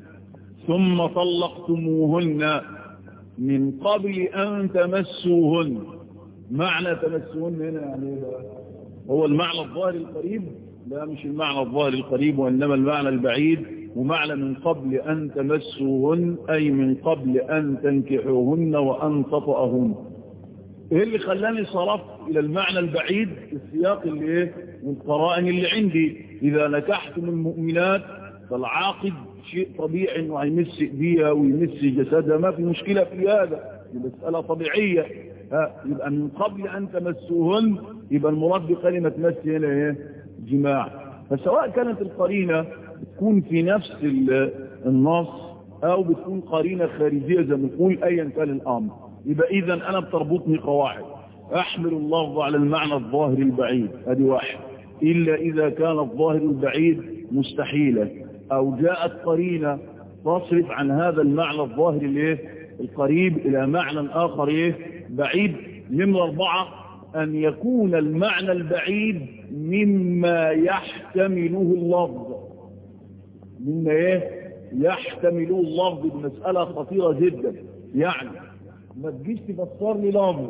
ثم طلقتموهن من قبل أن تمسوهن معنى تمسوهن هنا يعني هو المعنى الظاهر القريب لا مش المعنى الظاهر القريب وإنما المعنى البعيد ومعنى من قبل أن تمسوهن أي من قبل أن تنكحوهن وأن تطأهن ايه اللي خلاني صرفت الى المعنى البعيد السياق اللي ايه والقرائن اللي عندي اذا نكحتم المؤمنات فالعاقد شيء طبيعي انه هيمس ايديها ويمس جسدها ما في مشكلة في هذا دي مسألة طبيعية ها يبقى من قبل ان تمسوهن يبقى المراد بكلمة مس هنا ايه جماع فسواء كانت القرينة تكون في نفس النص او بتكون قرينة خارجية زي ما نقول ايا كان الامر يبقى اذا انا بتربطني قواعد احمل اللفظ على المعنى الظاهر البعيد ادي واحد الا اذا كان الظاهر البعيد مستحيلا او جاءت قرينة تصرف عن هذا المعنى الظاهر الايه القريب الى معنى اخر ايه بعيد نمرة اربعة ان يكون المعنى البعيد مما يحتمله اللفظ مما ايه يحتمله اللفظ بمسألة خطيرة جدا يعني ما تجيش تفسر لي لفظ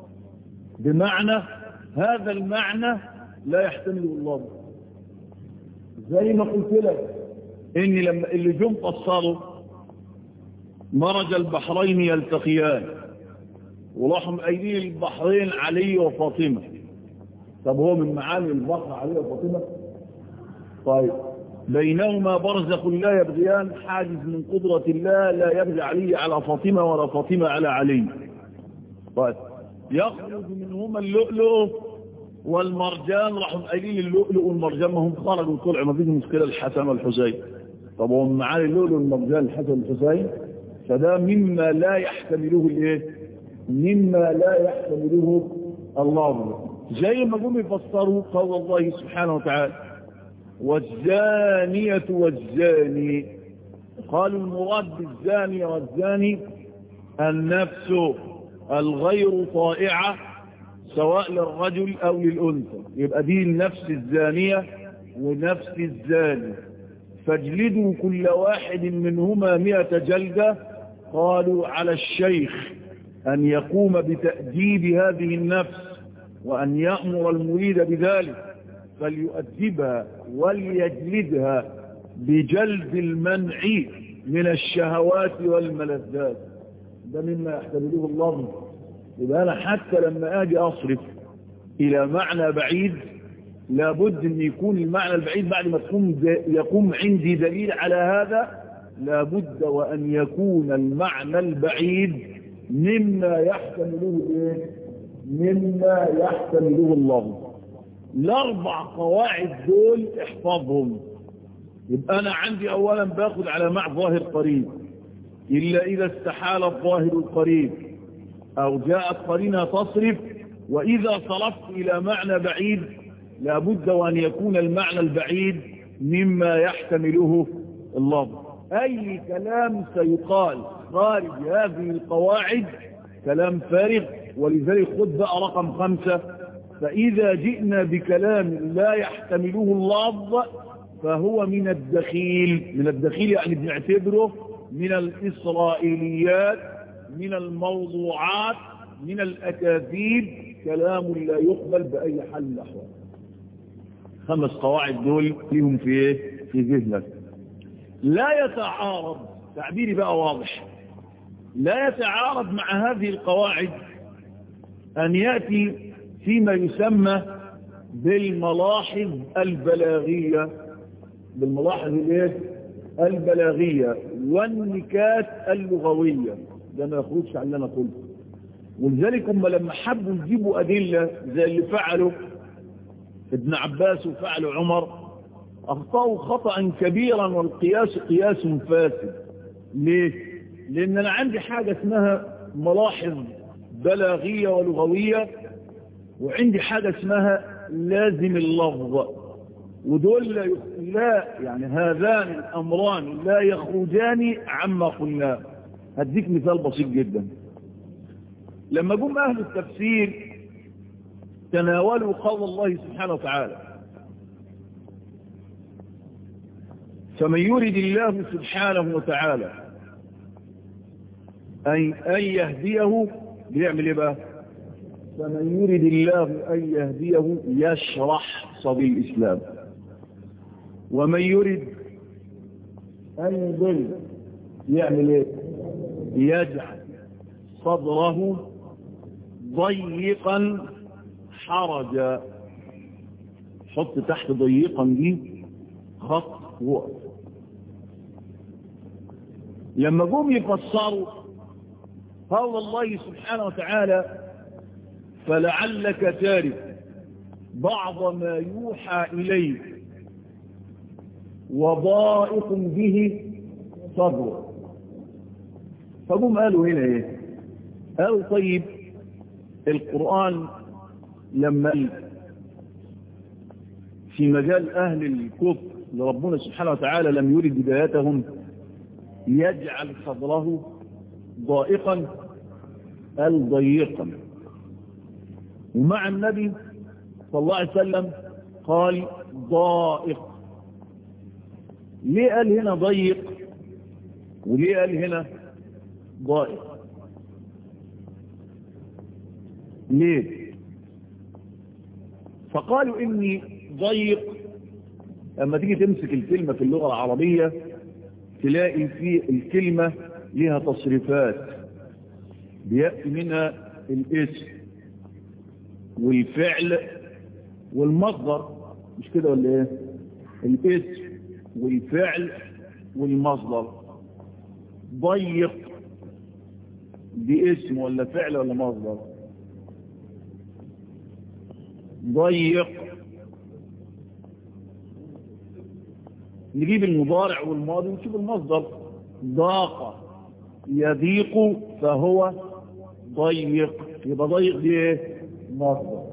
بمعنى هذا المعنى لا يحتمله اللفظ زي ما قلت لك ان لما اللي جم فسروا مرج البحرين يلتقيان وراحوا قايلين البحرين علي وفاطمه طب هو من معاني البحر علي وفاطمه طيب بينهما برزخ لا يبغيان حاجز من قدرة الله لا يبغي علي على فاطمة ولا فاطمة على علي طيب يخرج منهما اللؤلؤ والمرجان راحوا قايلين اللؤلؤ والمرجان ما هم خرجوا طلعوا ما فيش مشكلة الحسن والحسين طب هو معاني اللؤلؤ والمرجان الحسن والحسين فده مما لا يحتمله الايه مما لا يحتمله الله زي ما جم يفسروا قول الله سبحانه وتعالى والزانية والزاني قالوا المراد بالزانية والزاني النفس الغير طائعة سواء للرجل أو للأنثى يبقى دي النفس الزانية ونفس الزاني فاجلدوا كل واحد منهما مئة جلدة قالوا على الشيخ أن يقوم بتأديب هذه النفس وأن يأمر المريد بذلك فليؤدبها وليجلدها بجلد المنع من الشهوات والملذات ده مما يحتمله الله يبقى أنا حتى لما أجي أصرف إلى معنى بعيد لابد أن يكون المعنى البعيد بعد ما تكون يقوم عندي دليل على هذا لابد وأن يكون المعنى البعيد مما يحتمله إيه؟ مما يحتمله الله الاربع قواعد دول احفظهم يبقى انا عندي اولا باخد على مع ظاهر قريب الا اذا استحال الظاهر القريب او جاءت قرينه تصرف واذا صرفت الى معنى بعيد لابد وان يكون المعنى البعيد مما يحتمله اللفظ اي كلام سيقال خارج هذه القواعد كلام فارغ ولذلك خذ بقى رقم خمسة فإذا جئنا بكلام لا يحتمله اللفظ فهو من الدخيل من الدخيل يعني بنعتبره من الإسرائيليات من الموضوعات من الأكاذيب كلام لا يقبل بأي حال من الأحوال خمس قواعد دول فيهم في ايه في ذهنك لا يتعارض تعبيري بقى واضح لا يتعارض مع هذه القواعد أن يأتي فيما يسمى بالملاحظ البلاغية بالملاحظ الايه البلاغية والنكات اللغوية ده ما يخرجش عن اللي انا قلته ولذلك هم لما حبوا يجيبوا أدلة زي اللي فعلوا ابن عباس وفعلوا عمر أخطأوا خطأ كبيرا والقياس قياس فاسد ليه؟ لأن أنا عندي حاجة اسمها ملاحظ بلاغية ولغوية وعندي حاجة اسمها لازم اللفظ ودول لا, لا يعني هذان الأمران لا يخرجان عما قلناه هديك مثال بسيط جدا لما جم أهل التفسير تناولوا قول الله سبحانه وتعالى فمن يرد الله سبحانه وتعالى أن, أن يهديه بيعمل ايه بقى فمن يرد الله أن يهديه يشرح صدي الإسلام ومن يرد أن يضل يعمل ايه يجعل صدره ضيقا حرجا حط تحت ضيقا دي خط وقف لما جم يفسروا قول الله سبحانه وتعالى فلعلك تارك بعض ما يوحى إليك وضائق به صدرك فقوم قالوا هنا ايه قالوا طيب القرآن لما في مجال أهل الكفر لربنا سبحانه وتعالى لم يرد بدايتهم يجعل صدره ضائقا قال ضيقا ومع النبي صلى الله عليه وسلم قال ضائق ليه قال هنا ضيق وليه قال هنا ضائق ليه فقالوا اني ضيق لما تيجي تمسك الكلمة في اللغة العربية تلاقي في الكلمة لها تصريفات بيأتي منها الاسم والفعل والمصدر مش كده ولا ايه الاسم والفعل والمصدر ضيق باسم ولا فعل ولا مصدر ضيق نجيب المضارع والماضي ونشوف المصدر ضاق يضيق فهو ضيق يبقى ضيق دي ايه مصدر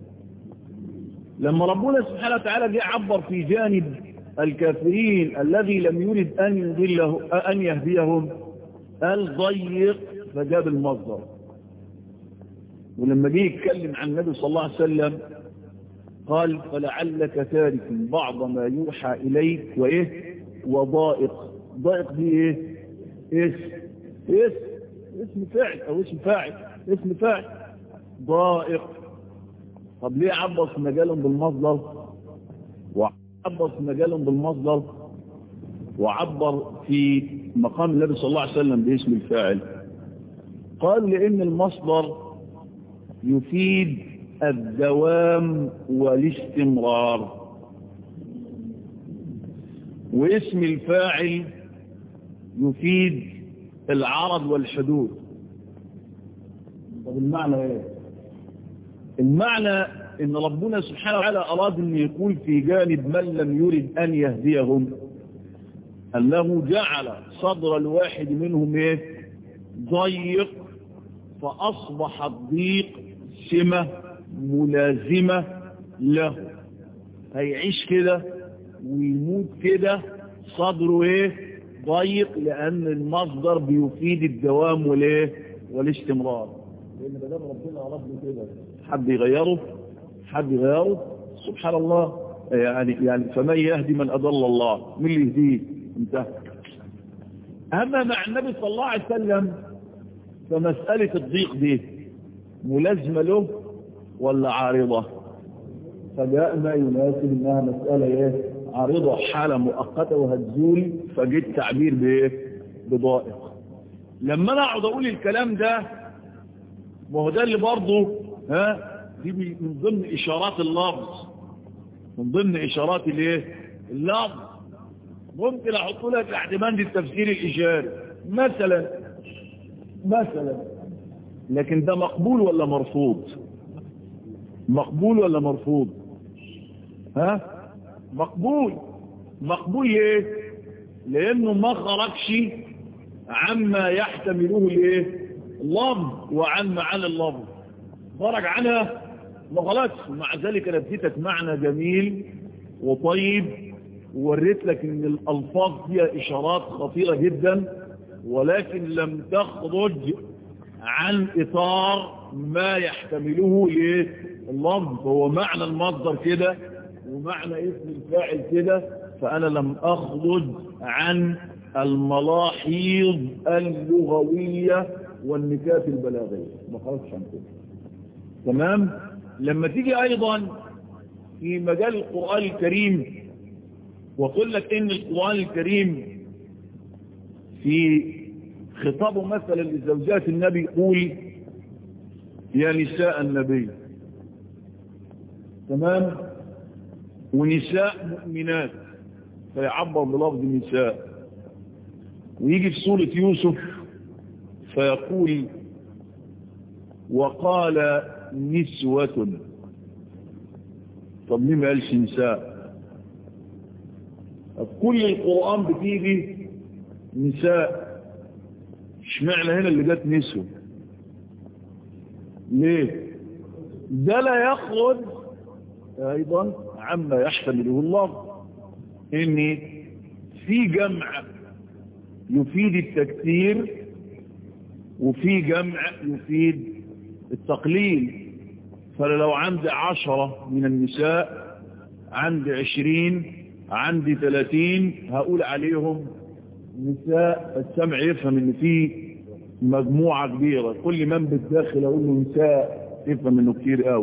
لما ربنا سبحانه وتعالى جه عبر في جانب الكافرين الذي لم يرد أن يضله أن يهديهم قال ضيق فجاب المصدر ولما جه يتكلم عن النبي صلى الله عليه وسلم قال فلعلك تارك بعض ما يوحى إليك وإيه وضائق ضائق دي إيه اسم اسم اسم فعل أو اسم فاعل اسم فاعل ضائق طب ليه عبص مجالهم بالمصدر وعبص مجالهم بالمصدر وعبر في مقام النبي صلى الله عليه وسلم باسم الفاعل قال لأن المصدر يفيد الدوام والاستمرار واسم الفاعل يفيد العرض والحدود طب المعنى ايه المعنى ان ربنا سبحانه وتعالى اراد ان يقول في جانب من لم يرد ان يهديهم انه جعل صدر الواحد منهم ايه ضيق فاصبح الضيق سمه ملازمة له هيعيش كده ويموت كده صدره ايه ضيق لان المصدر بيفيد الدوام والايه والاستمرار لان ما دام ربنا اراد كده حد يغيره حد يغيره سبحان الله يعني يعني فمن يهدي من اضل الله مين اللي يهديه انتهى اما مع النبي صلى الله عليه وسلم فمساله الضيق دي ملازمه له ولا عارضة فجاء ما يناسب انها مسألة ايه عارضة حالة مؤقتة وهتزول فجيت تعبير بايه بضائق لما انا اقعد اقول الكلام ده ما هو ده اللي برضه ها دي من ضمن اشارات اللفظ من ضمن اشارات الايه اللفظ ممكن احط لك تحت بند التفسير الاشاري مثلا مثلا لكن ده مقبول ولا مرفوض مقبول ولا مرفوض ها مقبول مقبول ليه لانه ما خرجش عما يحتمله الايه اللفظ وعن معاني اللفظ خرج عنها ما غلطش ومع ذلك انا اديتك معنى جميل وطيب ووريت لك ان الالفاظ فيها اشارات خطيره جدا ولكن لم تخرج عن اطار ما يحتمله الايه اللفظ هو معنى المصدر كده ومعنى اسم الفاعل كده فأنا لم أخرج عن الملاحظ اللغوية والنكات البلاغية ما خرجش عن كده تمام لما تيجي أيضا في مجال القرآن الكريم وقل لك إن القرآن الكريم في خطابه مثلا لزوجات النبي يقول يا نساء النبي تمام ونساء مؤمنات فيعبر بلفظ نساء ويجي في سورة يوسف فيقول وقال نسوة طب ليه ما قالش نساء كل القرآن بتيجي نساء اشمعنى هنا اللي جت نسوة ليه ده لا يخرج ايضا عما يحتمله الله ان في جمع يفيد التكثير وفي جمع يفيد التقليل فلو عندي عشرة من النساء عندي عشرين عندي ثلاثين هقول عليهم نساء السمع يفهم ان في مجموعة كبيرة كل من بالداخل اقول له نساء يفهم انه كتير قوي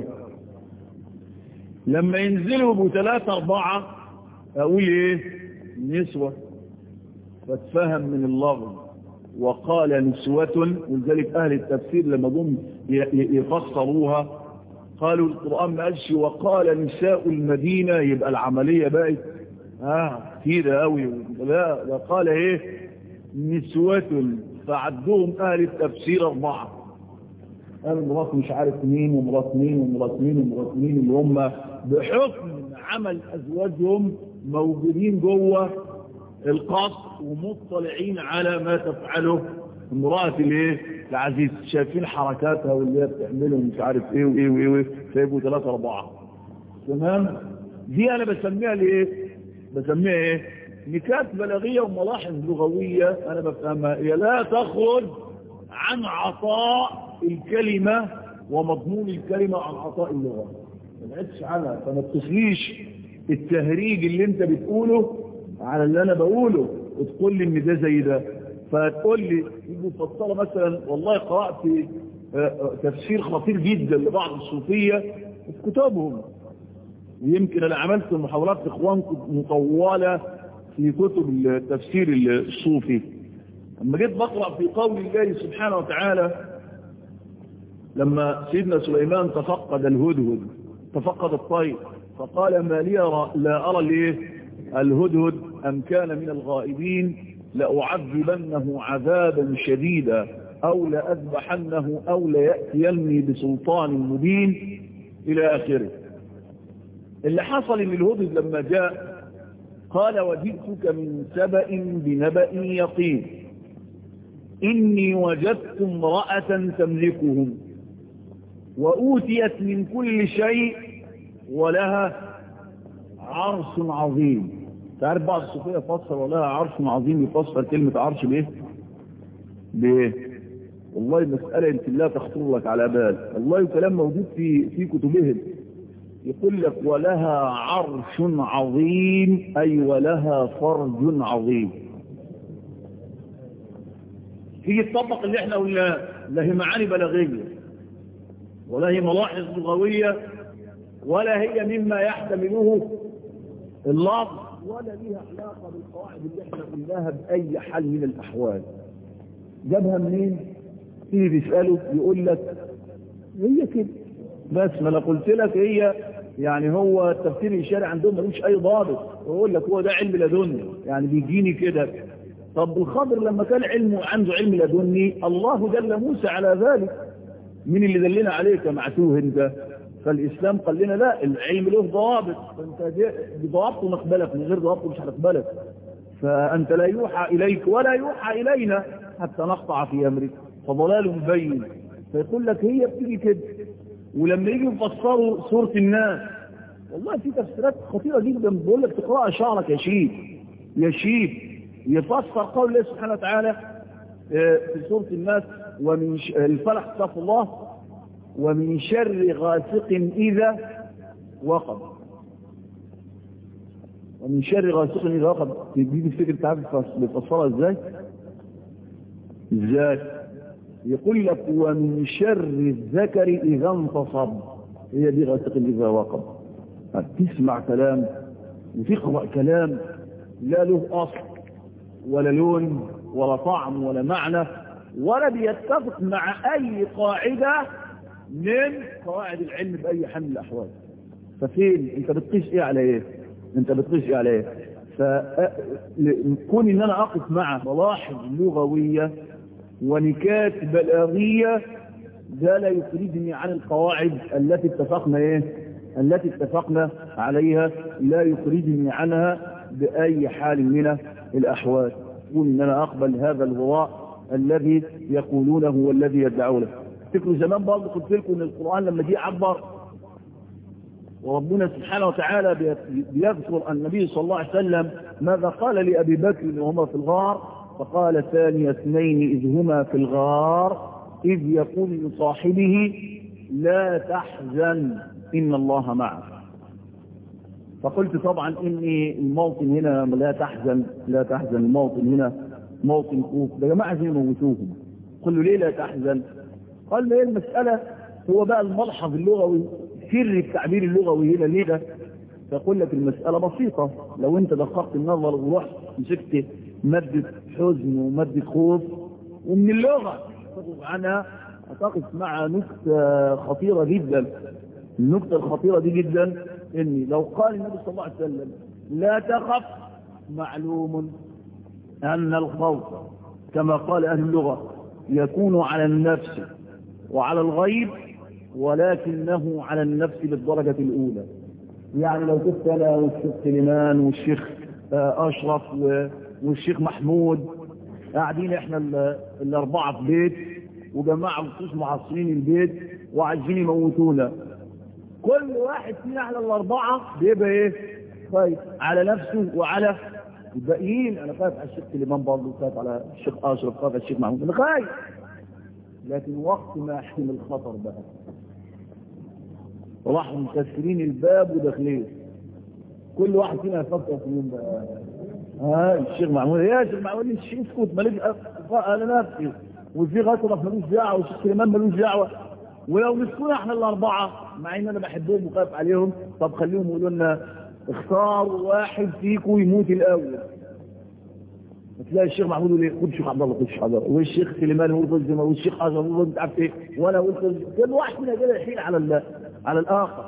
لما ينزلوا بثلاثة اربعة اقول ايه نسوة فاتفهم من اللفظ وقال نسوة ولذلك اهل التفسير لما جم يفسروها قالوا القرآن ما قالش وقال نساء المدينة يبقى العملية بقت اه كتير قوي لا ده قال ايه نسوة فعدهم اهل التفسير اربعة قال مرات مش عارف مين ومرات مين ومرات مين ومرات مين اللي هم بحكم عمل ازواجهم موجودين جوه القصر ومطلعين على ما تفعله امرأة الايه العزيز شايفين حركاتها واللي هي بتعمله مش عارف ايه وايه وايه وايه فيبقوا ثلاثة اربعة تمام دي انا بسميها ليه بسميها ايه نكات بلاغية وملاحظ لغوية انا بفهمها هي لا تخرج عن عطاء الكلمة ومضمون الكلمة عن عطاء اللغة ما بعدش عنها فما تخليش التهريج اللي انت بتقوله على اللي انا بقوله وتقول لي ان ده زي ده فتقول لي يجي تفسر مثلا والله قرأت تفسير خطير جدا لبعض الصوفية في كتابهم ويمكن انا عملت محاضرات لاخوانكم مطولة في كتب التفسير الصوفي لما جيت بقرأ في قول الله سبحانه وتعالى لما سيدنا سليمان تفقد الهدهد تفقد الطير فقال ما لي أرى لا أرى ليه الهدهد أم كان من الغائبين لأعذبنه عذابا شديدا أو لأذبحنه أو ليأتيني بسلطان مبين إلى آخره اللي حصل ان الهدهد لما جاء قال وجئتك من سبأ بنبأ يقين إني وجدت امرأة تملكهم وأوتيت من كل شيء ولها عرش عظيم تعرف بعض الصوفية فسر ولها عرش عظيم يفسر كلمة عرش بايه بايه والله مسألة انت لا تخطر لك على بال والله كلام موجود في في كتبهم يقول لك ولها عرش عظيم أي ولها فرج عظيم تيجي تطبق اللي احنا قلناه لا هي معاني بلاغية ولا هي ملاحظ لغوية ولا هي مما يحتمله اللفظ ولا ليها علاقة بالقواعد اللي احنا قلناها بأي حال من الأحوال جابها منين تيجي تسأله يقول لك هي كده بس ما انا قلت لك هي يعني هو التفسير الإشاري عندهم ملوش أي ضابط ويقول لك هو ده علم لدني يعني بيجيني كده طب الخضر لما كان علمه عنده علم لدني الله دل موسى على ذلك مين اللي دلنا عليك معتوه انت فالإسلام قال لنا لا العلم له ضوابط فانت بضوابطه نقبلك من غير ضوابطه مش هنقبلك فأنت لا يوحى إليك ولا يوحى إلينا حتى نقطع في أمرك فضلال مبين فيقول لك هي بتيجي كده ولما يجي يفسروا سورة الناس والله في تفسيرات خطيرة جدا بيقول لك تقرأ شعرك يا شيب يا شيب يفسر قول الله سبحانه وتعالى في سورة الناس ومن الفلح استغفر الله ومن شر غاسق إذا وقب ومن شر غاسق إذا وقب دي الفكرة تعرف بتفسرها ازاي ازاي يقول لك ومن شر الذكر إذا انتصب هي دي غاسق إذا وقب تسمع كلام وتقرأ كلام لا له أصل ولا لون ولا طعم ولا معنى ولا بيتفق مع أي قاعدة من قواعد العلم بأي حال من الأحوال ففين انت بتقيس ايه على ايه انت بتقيس ايه على ايه فكون ان انا اقف مع ملاحظ لغوية ونكات بلاغية ده لا يخرجني عن القواعد التي اتفقنا ايه التي اتفقنا عليها لا يخرجني عنها بأي حال من الأحوال يقول إن أنا أقبل هذا الهراء الذي يقولونه والذي يدعونه تفكروا زمان برضه قلت لكم ان القرآن لما جه عبر وربنا سبحانه وتعالى بيذكر النبي صلى الله عليه وسلم ماذا قال لأبي بكر وهما في الغار فقال ثاني اثنين إذ هما في الغار إذ يقول لصاحبه لا تحزن إن الله معك فقلت طبعا إني الموطن هنا لا تحزن لا تحزن الموطن هنا موطن خوف ده جماعة زي موتوهم قل له ليه لا تحزن قال له ايه المسألة هو بقى الملحظ اللغوي سر التعبير اللغوي هنا ليه ده فقول لك المسألة بسيطة لو انت دققت النظر ورحت مسكت مادة حزن ومادة خوف ومن اللغة تخرج عنها هتقف مع نكتة خطيرة جدا النكتة الخطيرة دي جدا اني لو قال النبي صلى الله عليه وسلم لا تخف معلوم ان الخوف كما قال اهل اللغة يكون على النفس وعلى الغيب ولكنه على النفس بالدرجة الأولى يعني لو كنت أنا والشيخ سليمان والشيخ أشرف والشيخ محمود قاعدين احنا الأربعة في بيت وجماعة مخصوص معصرين البيت وعايزين يموتونا كل واحد فينا احنا الأربعة بيبقى ايه خايف على نفسه وعلى الباقيين انا خايف على الشيخ سليمان برضه خايف على الشيخ اشرف خايف على الشيخ محمود انا خايف لكن وقت ما يحتم الخطر بقى راحوا مكسرين الباب وداخلين كل واحد فينا يفكر في مين بقى ها الشيخ محمود يا شيخ محمود الشيخ اسكت ماليش انا نفسي والشيخ اشرف ملوش دعوه والشيخ سليمان ملوش دعوه ولو مسكونا احنا الاربعه مع ان انا بحبهم وخايف عليهم طب خليهم يقولوا لنا اختاروا واحد فيكم يموت الاول تلاقي الشيخ محمود يقول ايه خد الشيخ عبد الله خد الشيخ عبد الله والشيخ سليمان يقول خد زي والشيخ اشرف يقول مش عارف ايه وانا اقول خد كل واحد فينا كده يحيل على على الاخر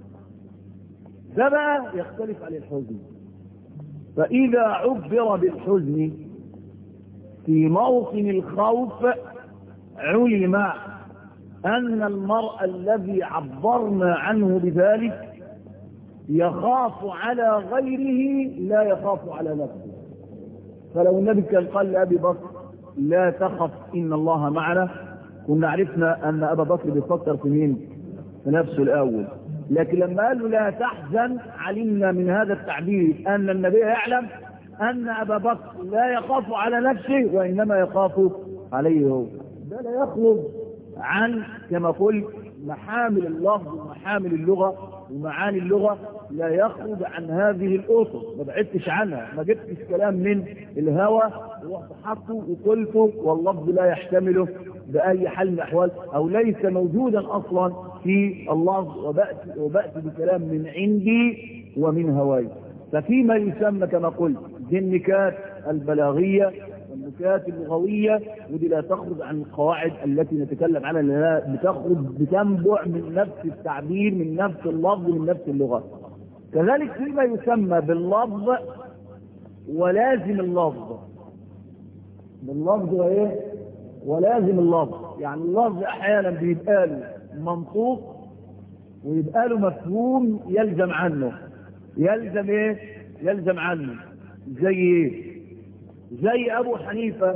ده بقى يختلف عن الحزن فاذا عبر بالحزن في موطن الخوف علم ان المرء الذي عبرنا عنه بذلك يخاف على غيره لا يخاف على نفسه فلو النبي كان قال لأبي بكر لا تخف إن الله معنا كنا عرفنا أن أبا بكر بيفكر في مين في نفسه الأول لكن لما قال له لا تحزن علمنا من هذا التعبير أن النبي يعلم أن أبا بكر لا يخاف على نفسه وإنما يخاف عليه هو ده لا يخرج عن كما قلت محامل اللفظ ومحامل اللغة ومعاني اللغة لا يخرج عن هذه الأسر ما بعدتش عنها ما جبتش كلام من الهوى ورحت حطه وقلته واللفظ لا يحتمله بأي حال من الأحوال أو ليس موجودا أصلا في اللفظ وبأتي, وبأتي بكلام من عندي ومن هواي ففيما يسمى كما قلت دي النكات البلاغية والنكات اللغوية ودي لا تخرج عن القواعد التي نتكلم عنها لأنها بتخرج بتنبع من نفس التعبير من نفس اللفظ من نفس اللغة كذلك فيما يسمى باللفظ ولازم اللفظ باللفظ وايه ولازم اللفظ يعني اللفظ احيانا بيبقى له منطوق ويبقى له مفهوم يلزم عنه يلزم ايه يلزم عنه زي ايه زي ابو حنيفة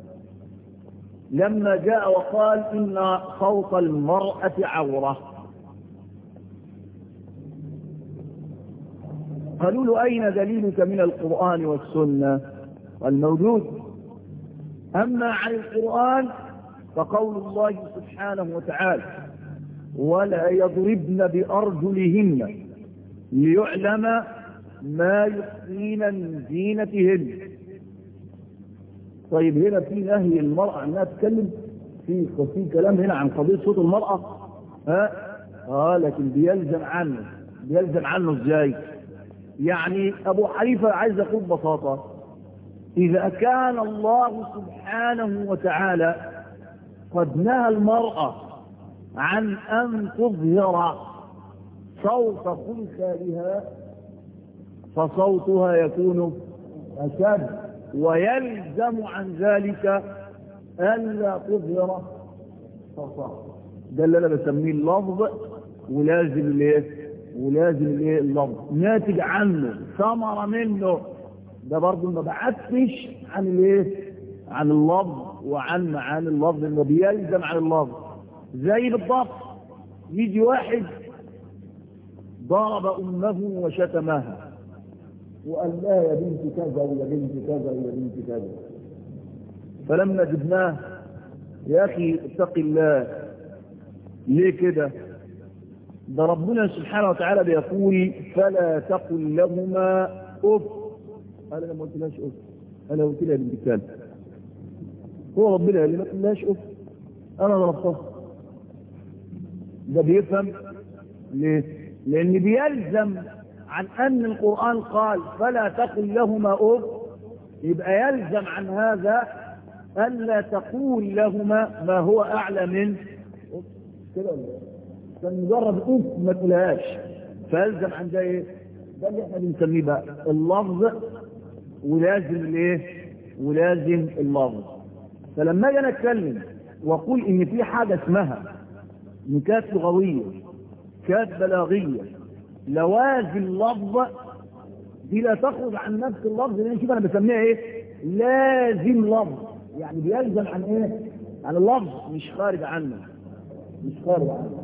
لما جاء وقال ان صوت المرأة عورة قالوا له اين دليلك من القرآن والسنة الموجود اما عن القرآن فقول الله سبحانه وتعالى ولا يضربن بأرجلهن ليعلم ما يخفين من زينتهن طيب هنا في نهي المرأة انها تتكلم في في كلام هنا عن قضية صوت المرأة ها اه لكن بيلزم عنه بيلزم عنه ازاي يعني ابو حنيفة عايز يقول ببساطة اذا كان الله سبحانه وتعالى قد نهى المرأة عن ان تظهر صوت خلخالها فصوتها يكون أشد ويلزم عن ذلك ألا تظهر صوتها ده اللي أنا بسميه اللفظ ولازم الايه ولازم الايه اللفظ ناتج عنه ثمرة منه ده برضه ما بعدتش عن الايه عن اللفظ وعن معاني اللفظ انه بيلزم عن اللفظ زي بالضبط يجي واحد ضرب امه وشتمها وقال لها يا بنت كذا ويا بنت كذا ويا بنت كذا فلما جبناه يا اخي اتق الله ليه كده ده ربنا سبحانه وتعالى بيقول فلا تقل لهما اف قال انا ما قلتلهاش اف انا قلت لها بنت كلب هو ربنا قال لي ما قلتلهاش اف انا ضربتها ده بيفهم ليه لان بيلزم عن ان القرآن قال فلا تقل لهما اف يبقى يلزم عن هذا الا تقول لهما ما هو اعلى من أف. كده ولا إيه؟ كان مجرد اف ما تقولهاش فيلزم عن ده ايه ده اللي احنا بنسميه بقى اللفظ ولازم الايه ولازم اللفظ فلما اجي انا اتكلم واقول ان في حاجه اسمها نكات لغويه كات بلاغيه لوازم لفظ دي لا تخرج عن نفس اللفظ لان شوف انا بسميها ايه لازم لفظ يعني بيلزم عن ايه عن اللفظ مش خارج عنه مش خارج عنه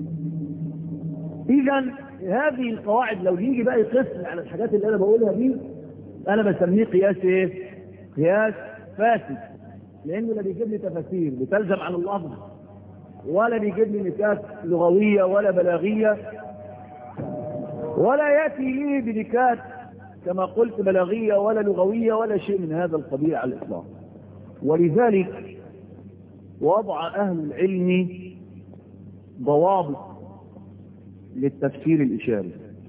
اذا هذه القواعد لو يجي بقى يقسم على الحاجات اللي انا بقولها دي انا بسميه قياس ايه قياس فاسد لانه لا بيجيب لي تفاسير بتلزم عن اللفظ ولا بيجيب لي نكات لغويه ولا بلاغيه ولا ياتي لي بنكات كما قلت بلاغيه ولا لغويه ولا شيء من هذا القبيل على الاطلاق ولذلك وضع اهل العلم ضوابط للتفسير الإشاري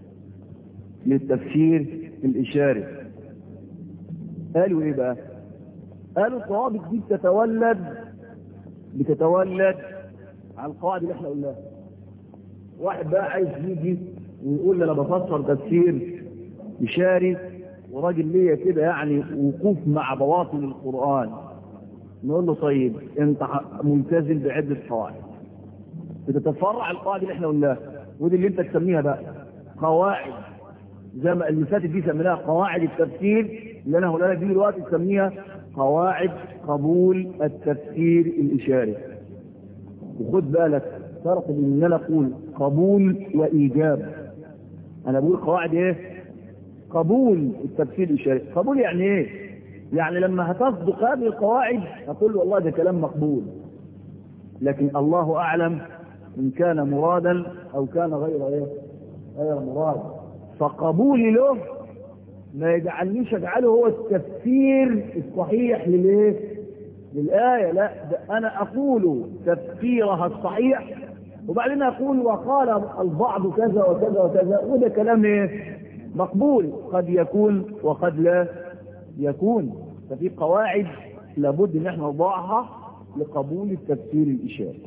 للتفسير الإشاري قالوا إيه بقى قالوا الضوابط دي بتتولد بتتولد على القواعد اللي احنا قلناها واحد بقى عايز يجي ويقول لي انا بفسر تفسير إشاري وراجل ليا كده يعني وقوف مع بواطن القرآن نقول له طيب انت ملتزم بعدة قواعد بتتفرع القواعد اللي احنا قلناها ودي اللي انت تسميها بقى قواعد زي ما اللي فاتت دي سميناها قواعد التفسير اللي انا هقولها لك دي دلوقتي تسميها قواعد قبول التفسير الاشاري وخد بالك فرق بين ان انا اقول قبول وايجاب انا بقول قواعد ايه قبول التفسير الاشاري قبول يعني ايه يعني لما هتصدق هذه القواعد هتقول له والله ده كلام مقبول لكن الله اعلم إن كان مرادا أو كان غير إيه؟ غير مراد فقبولي له ما يجعلنيش أجعله هو التفسير الصحيح للإيه؟ للآية لا ده أنا أقول تفسيرها الصحيح وبعدين أقول وقال البعض كذا وكذا وكذا وده كلام إيه؟ مقبول قد يكون وقد لا يكون ففي قواعد لابد ان احنا نضعها لقبول التفسير الإشاري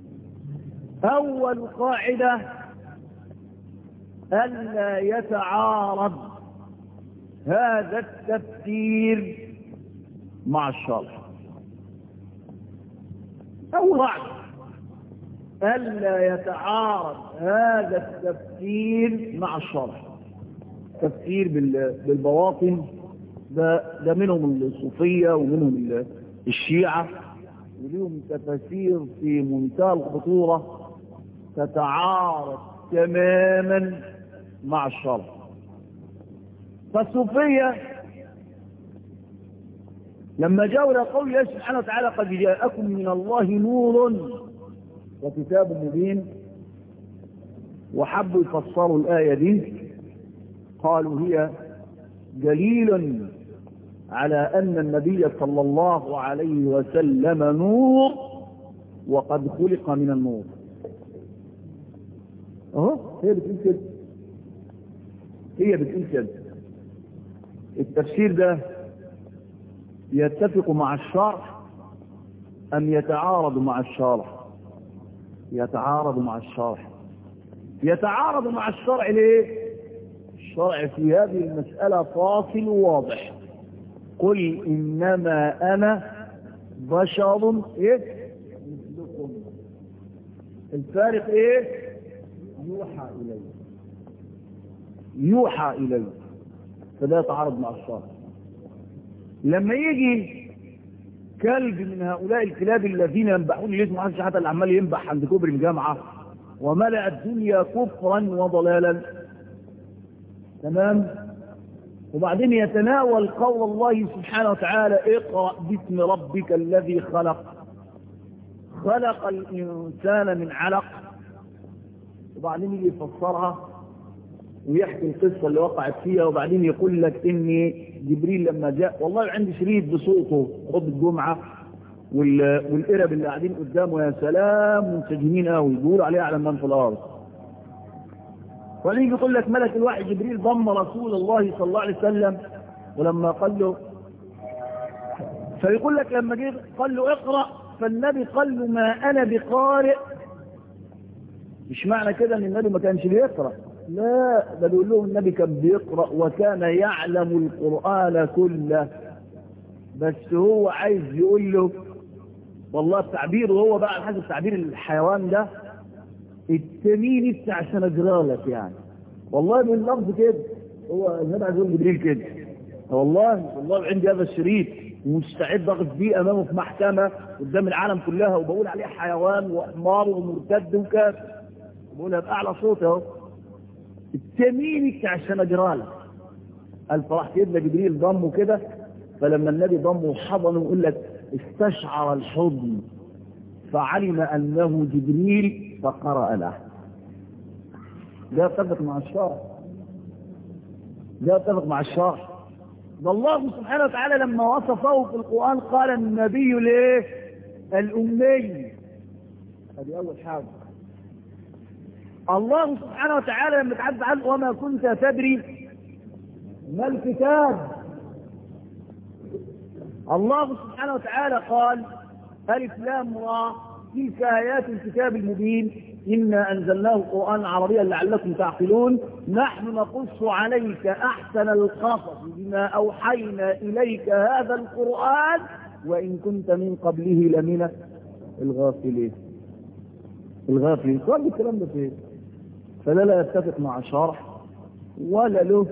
أول قاعدة ألا يتعارض هذا التفسير مع الشرع أول قاعدة ألا يتعارض هذا التفسير مع الشرع تفسير بالبواطن ده, ده منهم الصوفية ومنهم الشيعة وليهم تفاسير في منتهى الخطورة تتعارض تماما مع الشرع فالصوفية لما جاءوا إلى قول الله سبحانه وتعالى قد جاءكم من الله نور وكتاب مبين وحبوا يفسروا الآية دي قالوا هي دليل على أن النبي صلى الله عليه وسلم نور وقد خلق من النور اهو هي بتقول كده هي بتقول كده التفسير ده يتفق مع الشرع أم يتعارض مع الشرع يتعارض مع الشرع يتعارض مع الشرع ليه الشرع في هذه المسألة فاصل واضح قل إنما أنا بشر إيه مثلكم الفارق إيه يوحى إلي يوحى إلي فده يتعارض مع الشرع لما يجي كلب من هؤلاء الكلاب الذين ينبحون اللي اسمه حسن حتى اللي عمال ينبح عند كبر الجامعة وملأ الدنيا كفرا وضلالا تمام وبعدين يتناول قول الله سبحانه وتعالى اقرأ باسم ربك الذي خلق خلق الإنسان من علق وبعدين يجي يفسرها ويحكي القصة اللي وقعت فيها وبعدين يقول لك ان جبريل لما جاء والله عندي شريط بصوته خطبة الجمعة والقرب اللي قاعدين قدامه يا سلام منسجمين قوي بيقولوا عليه على من في الارض وبعدين يقول لك ملك الوحي جبريل ضم رسول الله صلى الله عليه وسلم ولما قال له فيقول لك لما جه قال له اقرأ فالنبي قال له ما انا بقارئ مش معنى كده ان النبي ما كانش بيقرأ لا ده بيقول لهم النبي كان بيقرأ وكان يعلم القرآن كله بس هو عايز يقول له والله التعبير وهو بقى حسب تعبير الحيوان ده التميني بتاع سنجرالك يعني والله باللفظ كده هو النبي عايز يقول جبريل كده والله والله عندي هذا الشريط ومستعد اقف بيه امامه في محكمه قدام العالم كلها وبقول عليه حيوان وحمار ومرتد وكافر بقولها باعلى صوت اهو التميمي بتاع السنجرال قال فراح سيدنا جبريل ضمه كده فلما النبي ضمه وحضنه يقول لك استشعر الحضن فعلم انه جبريل فقرأ له ده يتفق مع الشرع ده يتفق مع الشرع ده الله سبحانه وتعالى لما وصفه في القرآن قال النبي ليه الأمي هذه أول حاجة الله سبحانه وتعالى لما تعد عنه وما كنت تدري ما الكتاب الله سبحانه وتعالى قال ألف لام را تلك آيات الكتاب المبين إنا أنزلناه قرآن عربيا لعلكم تعقلون نحن نقص عليك أحسن القصص بما أوحينا إليك هذا القرآن وإن كنت من قبله لمن الغافلين الغافلين قال الكلام ده فين فده لا يتفق مع شرع ولا له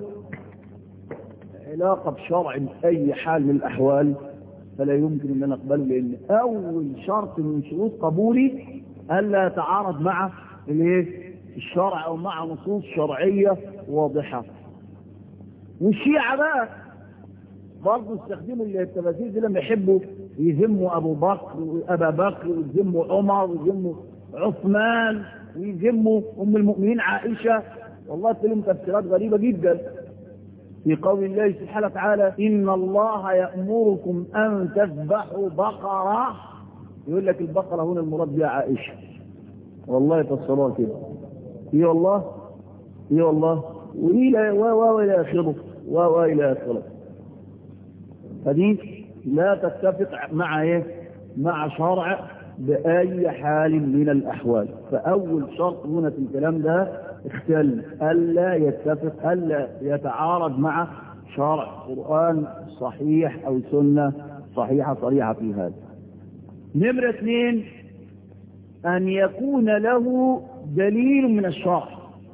علاقة بشرع بأي حال من الأحوال فلا يمكن أن نقبله لأن أول شرط من شروط قبولي ألا يتعارض مع الايه الشرع أو مع نصوص شرعية واضحة والشيعة بقى برضه استخدموا التماثيل دي لما يحبوا يذموا أبو بكر وأبا بكر ويذموا عمر ويذموا عثمان ويذموا أم المؤمنين عائشة والله تلهم تفسيرات غريبة جدا في قول الله سبحانه وتعالى إن الله يأمركم أن تذبحوا بقرة يقول لك البقرة هنا المراد بها عائشة والله فسروها كده اي والله اي والله وإلى و و إلى آخره و و إلى آخره فدي لا تتفق مع ايه مع شرع بأي حال من الأحوال فأول شرط هنا في الكلام ده اختل ألا يتفق ألا يتعارض مع شرع قرآن صحيح أو سنة صحيحة صريحة في هذا نمرة اثنين أن يكون له دليل من الشرع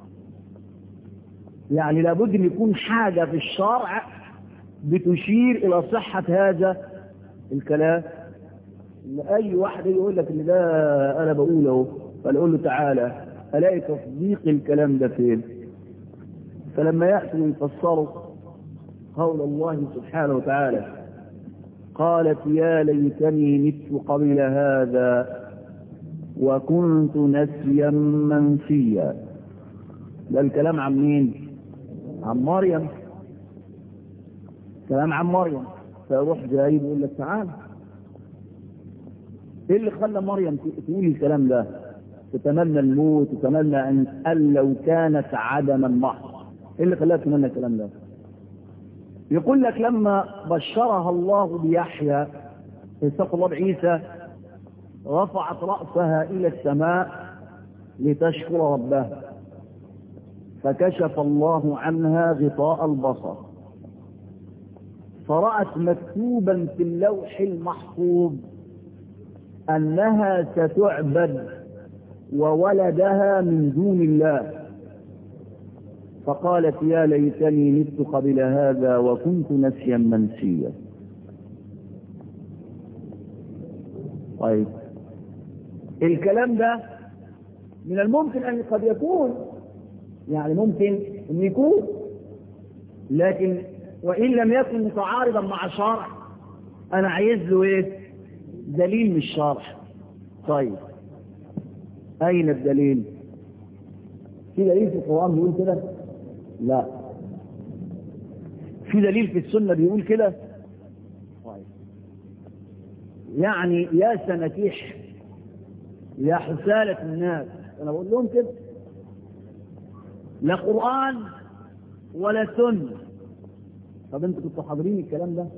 يعني لابد أن يكون حاجة في الشرع بتشير إلى صحة هذا الكلام أي واحد يقول لك ان ده أنا بقوله فنقول له تعالى ألاقي تصديق الكلام ده فين فلما يأتوا يفسروا قول الله سبحانه وتعالى قالت يا ليتني مت قبل هذا وكنت نسيا منسيا ده الكلام عن مين عن مريم كلام عن مريم فيروح جاي يقول لك تعال ايه اللي خلى مريم تقول الكلام ده تتمنى الموت تتمنى ان قال لو كانت عدما محض ايه اللي خلاها تتمنى الكلام ده يقول لك لما بشرها الله بيحيى اتقوا الله بعيسى رفعت رأسها إلى السماء لتشكر ربها فكشف الله عنها غطاء البصر فرأت مكتوبا في اللوح المحفوظ أنها ستعبد وولدها من دون الله فقالت يا ليتني مت قبل هذا وكنت نسيا منسيا طيب الكلام ده من الممكن أن قد يكون يعني ممكن أن يكون لكن وإن لم يكن متعارضا مع الشرع أنا عايز له إيه دليل من الشرع طيب أين الدليل في دليل في القرآن بيقول كده لا في دليل في السنة بيقول كده طيب يعني يا سنكيح يا حسالة الناس أنا بقول لهم كده لا قرآن ولا سنة طب انتوا كنتوا حاضرين الكلام ده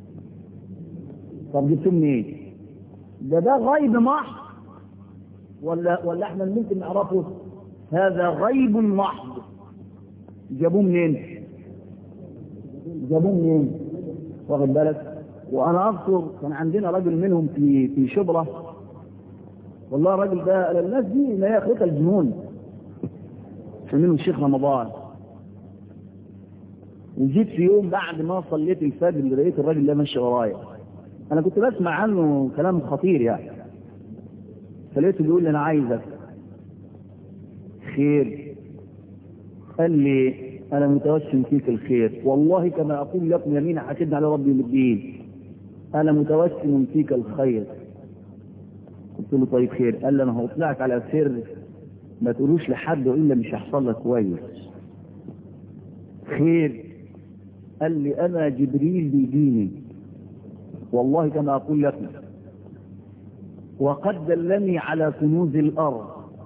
طب جبتوه منين ده ده غيب محض ولا ولا احنا ممكن نعرفه هذا غيب محض جابوه منين جابوه منين واخد بالك وانا اذكر كان عندنا رجل منهم في في شبرة والله الراجل ده الناس دي ما هي اخوتها الجنون سمينه الشيخ رمضان وجيت في يوم بعد ما صليت الفجر لقيت الراجل ده ماشي ورايا انا كنت بسمع عنه كلام خطير يعني فلقيته بيقول لي انا عايزك خير قال لي انا متوسم فيك الخير والله كما اقول لكم يمين حسبنا على ربي من الدين انا متوسم فيك الخير قلت له طيب خير قال لي انا هطلعك على سر ما تقولوش لحد والا مش هيحصل لك كويس خير قال لي انا جبريل بيديني والله كما اقول لكم وقد دلني على كنوز الارض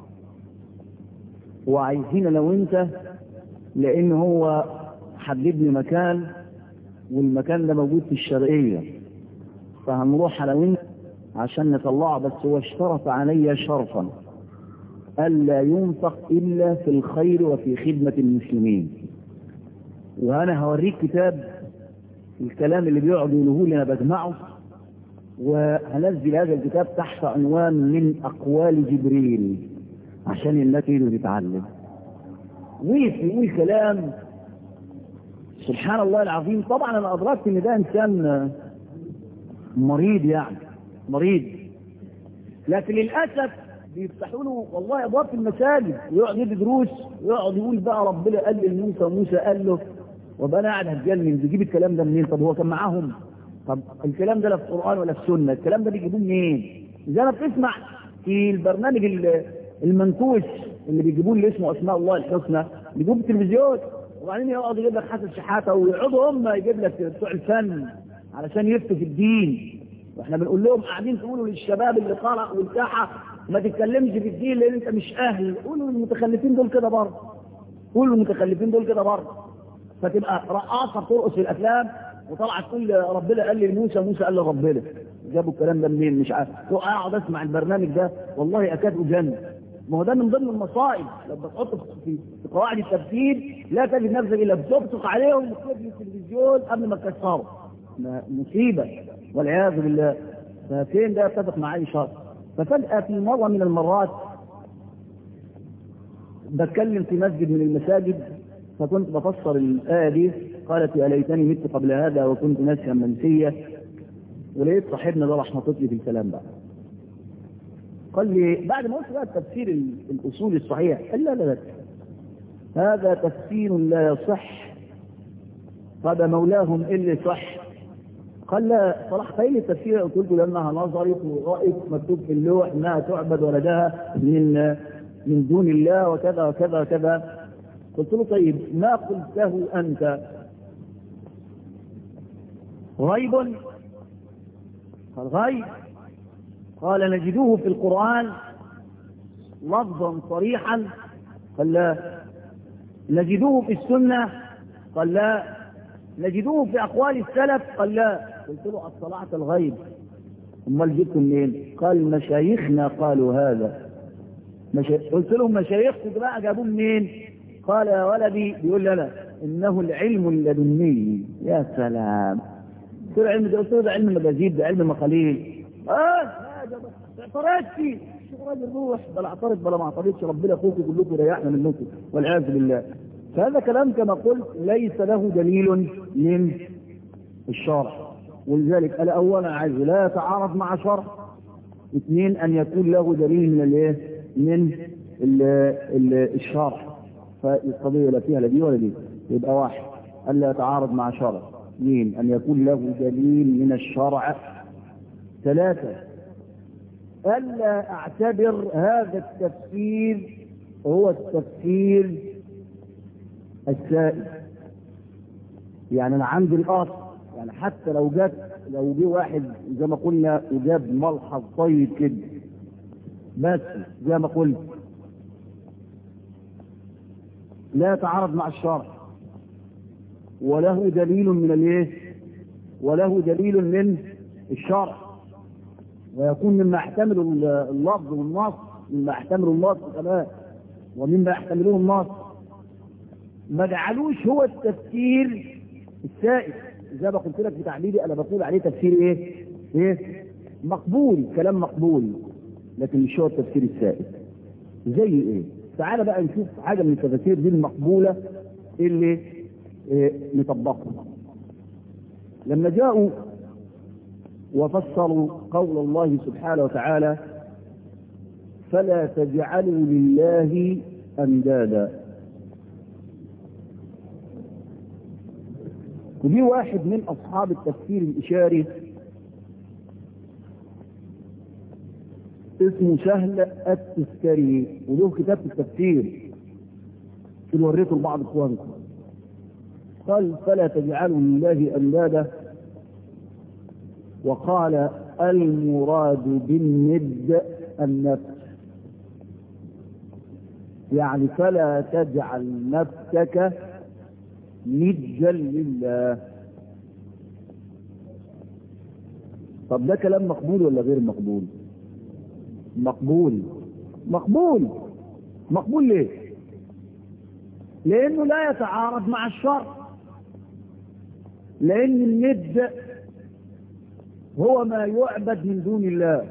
وعايزين لو انت لان هو حدد لي مكان والمكان ده موجود في الشرقية فهنروح على وين عشان نطلعه بس هو اشترط علي شرطا ألا ينفق إلا في الخير وفي خدمة المسلمين وأنا هوريك كتاب الكلام اللي بيقعد يقوله لي أنا بجمعه وهنزل هذا الكتاب تحت عنوان من أقوال جبريل عشان الناس يقدروا تتعلم وقف يقول كلام سبحان الله العظيم طبعا انا ادركت ان ده انسان مريض يعني مريض لكن للاسف بيفتحوا له والله ابواب في المساجد ويقعد يدي دروس ويقعد يقول بقى ربنا قال لموسى وموسى قال له وبقى انا قاعد هتجنن بيجيب الكلام ده منين طب هو كان معاهم طب الكلام ده لا في القران ولا في السنه الكلام ده بيجيبوه منين زي ما بتسمع في البرنامج المنكوش اللي بيجيبوه اللي اسمه اسماء الله الحسنى بيجيبوه في التلفزيون وبعدين يقعد يجيب لك حسن شحاته ويقعدوا هم يجيب لك بتوع الفن علشان يفتوا في الدين واحنا بنقول لهم قاعدين تقولوا للشباب اللي قرأ والتاحة ما تتكلمش في الدين لان انت مش اهل قولوا للمتخلفين دول كده برضه قولوا للمتخلفين دول كده برضه فتبقى رقاصه بترقص في الافلام وطلعت تقول ربنا قال لي لموسى موسى قال لربنا جابوا الكلام ده منين مش عارف اقعد اسمع البرنامج ده والله اكاد اجن ما هو ده من ضمن المصائب لما تحط في في قواعد التفسير لا تجد نفسك الا بتبصق عليهم وتجد التلفزيون قبل ما تكسره مصيبه والعياذ بالله ففين ده يتفق مع اي شر ففجاه في مره من المرات بتكلم في مسجد من المساجد فكنت بفسر الايه دي قالت يا ليتني مت قبل هذا وكنت ناسيا منسيا ولقيت صاحبنا ده راح ناطط لي في الكلام بقى قال لي بعد ما قلت بقى التفسير الاصولي الصحيح قال لا لا لا هذا تفسير لا يصح قال مولاهم اللي صح قال لا صلاح خيل التفسير قلت له لانها نظرت ورأت مكتوب في اللوح انها تعبد ولدها من من دون الله وكذا وكذا وكذا قلت له طيب ما قلته أنت غيب قال غيب قال نجدوه في القرآن لفظا صريحا قال لا نجدوه في السنة قال لا نجدوه في أقوال السلف قال لا قلت له اطلعت الغيب امال جبتم منين قال مشايخنا قالوا هذا مشا... قلت لهم مشايخكم بقى جابوه منين قال يا ولدي بيقول لي انا انه العلم اللدني يا سلام قلت له علم ده قلت له ده علم مجازيد ده علم مخاليل اه هذا اعترضتي شو راجل روح بلا اعترض بلا ما اعترضش ربنا اخوكم كلكم يريحنا منكم والعياذ بالله فهذا كلام كما قلت ليس له دليل من الشرع ولذلك انا اولا عايز لا يتعارض مع شرع اثنين ان يكون له دليل من الايه من ال ال الشرع فالقضيه لا فيها لا دي ولا دي يبقى واحد الا يتعارض مع شرع اثنين ان يكون له دليل من الشرع ثلاثه الا اعتبر هذا التفسير هو التفسير السائد يعني انا عندي الاصل يعني حتى لو جت لو جه واحد زي ما قلنا وجاب ملحظ طيب كده بس زي ما قلت لا يتعارض مع الشرع وله دليل من الايه وله دليل من الشرع ويكون مما يحتمل اللفظ والنص مما يحتمل النص كمان ومما يحتمله النص ما جعلوش هو التفسير السائد زي ما قلت لك في تعليلي انا بقول عليه تفسير ايه؟ ايه؟ مقبول كلام مقبول لكن مش هو التفسير السائد زي ايه؟ تعال بقى نشوف حاجه من التفاسير دي المقبوله اللي إيه نطبقها لما جاءوا وفسروا قول الله سبحانه وتعالى فلا تجعلوا لله اندادا ودي واحد من أصحاب التفسير الإشاري اسمه سهل التذكري وله كتاب في التفسير اللي وريته لبعض اخوانكم قال فلا تجعلوا لله اندادا وقال المراد بالند النفس يعني فلا تجعل نفسك ندا لله طب ده كلام مقبول ولا غير مقبول مقبول مقبول مقبول ليه لانه لا يتعارض مع الشرع لان الند هو ما يعبد من دون الله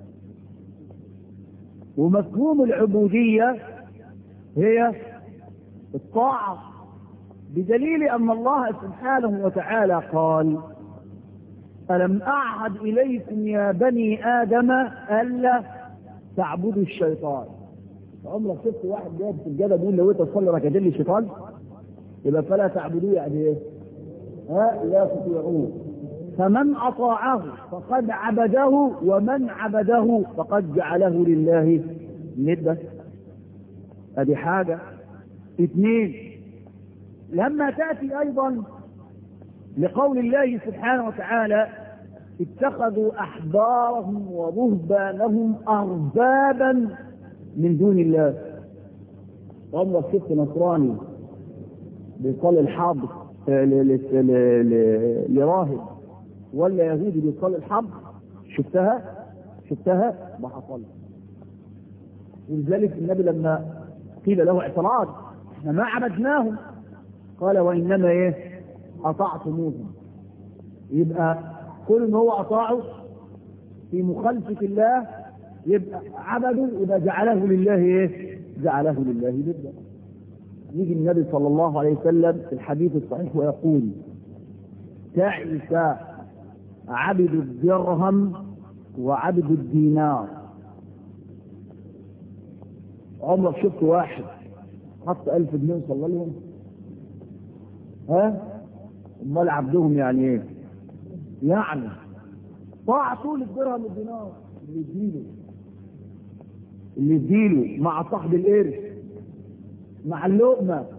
ومفهوم العبودية هي الطاعة بدليل أن الله سبحانه وتعالى قال ألم أعهد إليكم يا بني آدم ألا تعبدوا الشيطان عمرك شفت واحد جاي في الجبل بيقول لو انت تصلي ركعتين للشيطان يبقى فلا تعبدوه يعني ايه؟ ها لا تطيعوه فمن اطاعه فقد عبده ومن عبده فقد جعله لله ندا ادي حاجه اثنين لما تاتي ايضا لقول الله سبحانه وتعالى اتخذوا احبارهم ورهبانهم اربابا من دون الله عمرك شفت نصراني بيصلي الحبر لراهب ولا يهودي بيصلي الحبر شفتها شفتها ما حصل ولذلك النبي لما قيل له اعتراض احنا ما عبدناهم قال وانما ايه اطعتموهم يبقى كل ان هو اطاعه في مخالفه الله يبقى عبده يبقى جعله لله ايه جعله لله ندا يجي النبي صلى الله عليه وسلم في الحديث الصحيح ويقول تعس عبد الدرهم وعبد الدينار عمرك شفت واحد حط ألف جنيه وصلى لهم ها امال عبدهم يعني ايه يعني طاعته للدرهم والدينار اللي يديله اللي يديله مع صاحب القرش مع اللقمه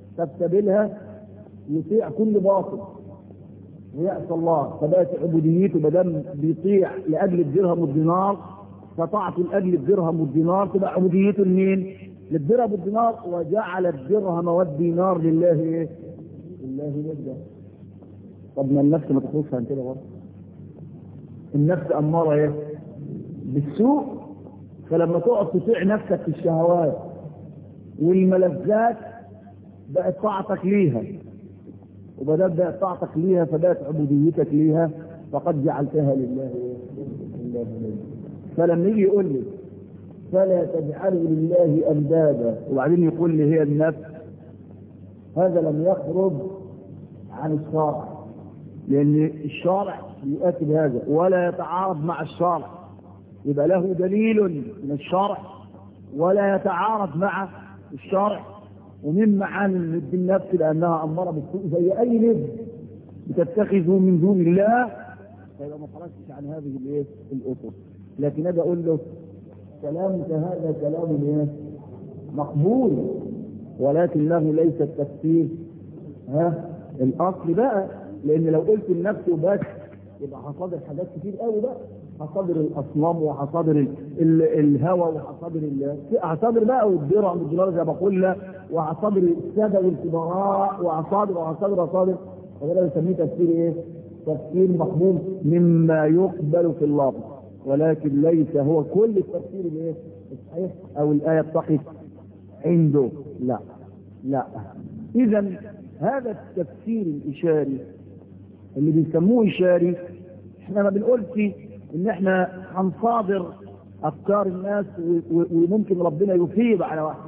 فبسبيلها يطيع كل باطل ويعصى الله فبقت عبوديته ما دام بيطيع لاجل الدرهم والدينار فطاعته لاجل الدرهم والدينار تبقى عبوديته لمين؟ للدرهم والدينار وجعل الدرهم والدينار لله ايه؟ لله نجده طب ما النفس ما تخرجش عن كده برضه النفس اماره ايه؟ بالسوء فلما تقعد تطيع نفسك في الشهوات والملذات بقت طاعتك ليها وبدأت بقت طاعتك ليها فبقت عبوديتك ليها فقد جعلتها لله لله فلما يجي يقول لي فلا تجعلوا لله اندادا وبعدين يقول لي هي النفس هذا لم يخرج عن الشرع لان الشرع يؤكد هذا ولا يتعارض مع الشرع يبقى له دليل من الشرع ولا يتعارض مع الشرع ومن معاني الند النفس لانها اماره بالسوء زي اي ند بتتخذه من دون الله فيبقى ما خرجتش عن هذه الايه الاصول لكن اجي اقول له كلامك هذا كلام ايه مقبول ولكنه ليس التفسير ها الاصل بقى لان لو قلت النفس وبس يبقى هصادر حاجات كتير قوي بقى هصادر الاصنام وهصادر ال- ال- الهوى وهصادر ال- هصادر بقى والدرع والدولار زي ما بقول وهصادر الساده والكبراء وهصادر وهصادر وهصادر وده بنسميه تفسير ايه؟ تفسير مقبول مما يقبل في اللفظ ولكن ليس هو كل التفسير الايه؟ الصحيح او الايه بتقف عنده لا لا اذا هذا التفسير الاشاري اللي بيسموه اشاري احنا ما بنقولش ان احنا هنصادر افكار الناس و- و- وممكن ربنا يفيض على واحد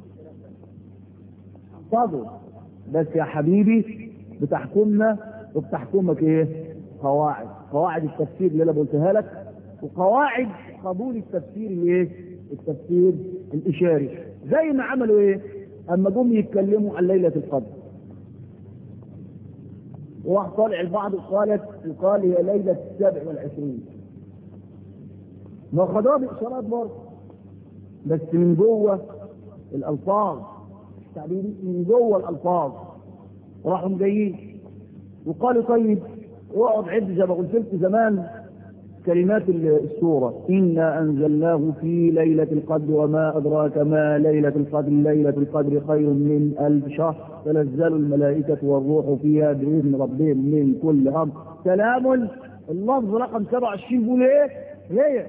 هنصادر بس يا حبيبي بتحكمنا وبتحكمك ايه قواعد قواعد التفسير اللي انا قلتها لك وقواعد قبول التفسير الايه التفسير الاشاري زي ما عملوا ايه اما جم يتكلموا عن ليله القدر وراح طالع البعض قالت يقال هي ليلة السابع والعشرين ما خدوها بإشارات برضه بس من جوه الألفاظ تعبير من جوه الألفاظ راحوا جايين وقالوا طيب اقعد عد زي ما قلت لكم زمان كلمات السورة إنا أنزلناه في ليلة القدر وما أدراك ما ليلة القدر ليلة القدر خير من ألف شهر تنزل الملائكة والروح فيها بإذن ربهم من كل أمر سلام اللفظ رقم 27 بيقول إيه؟ ليه؟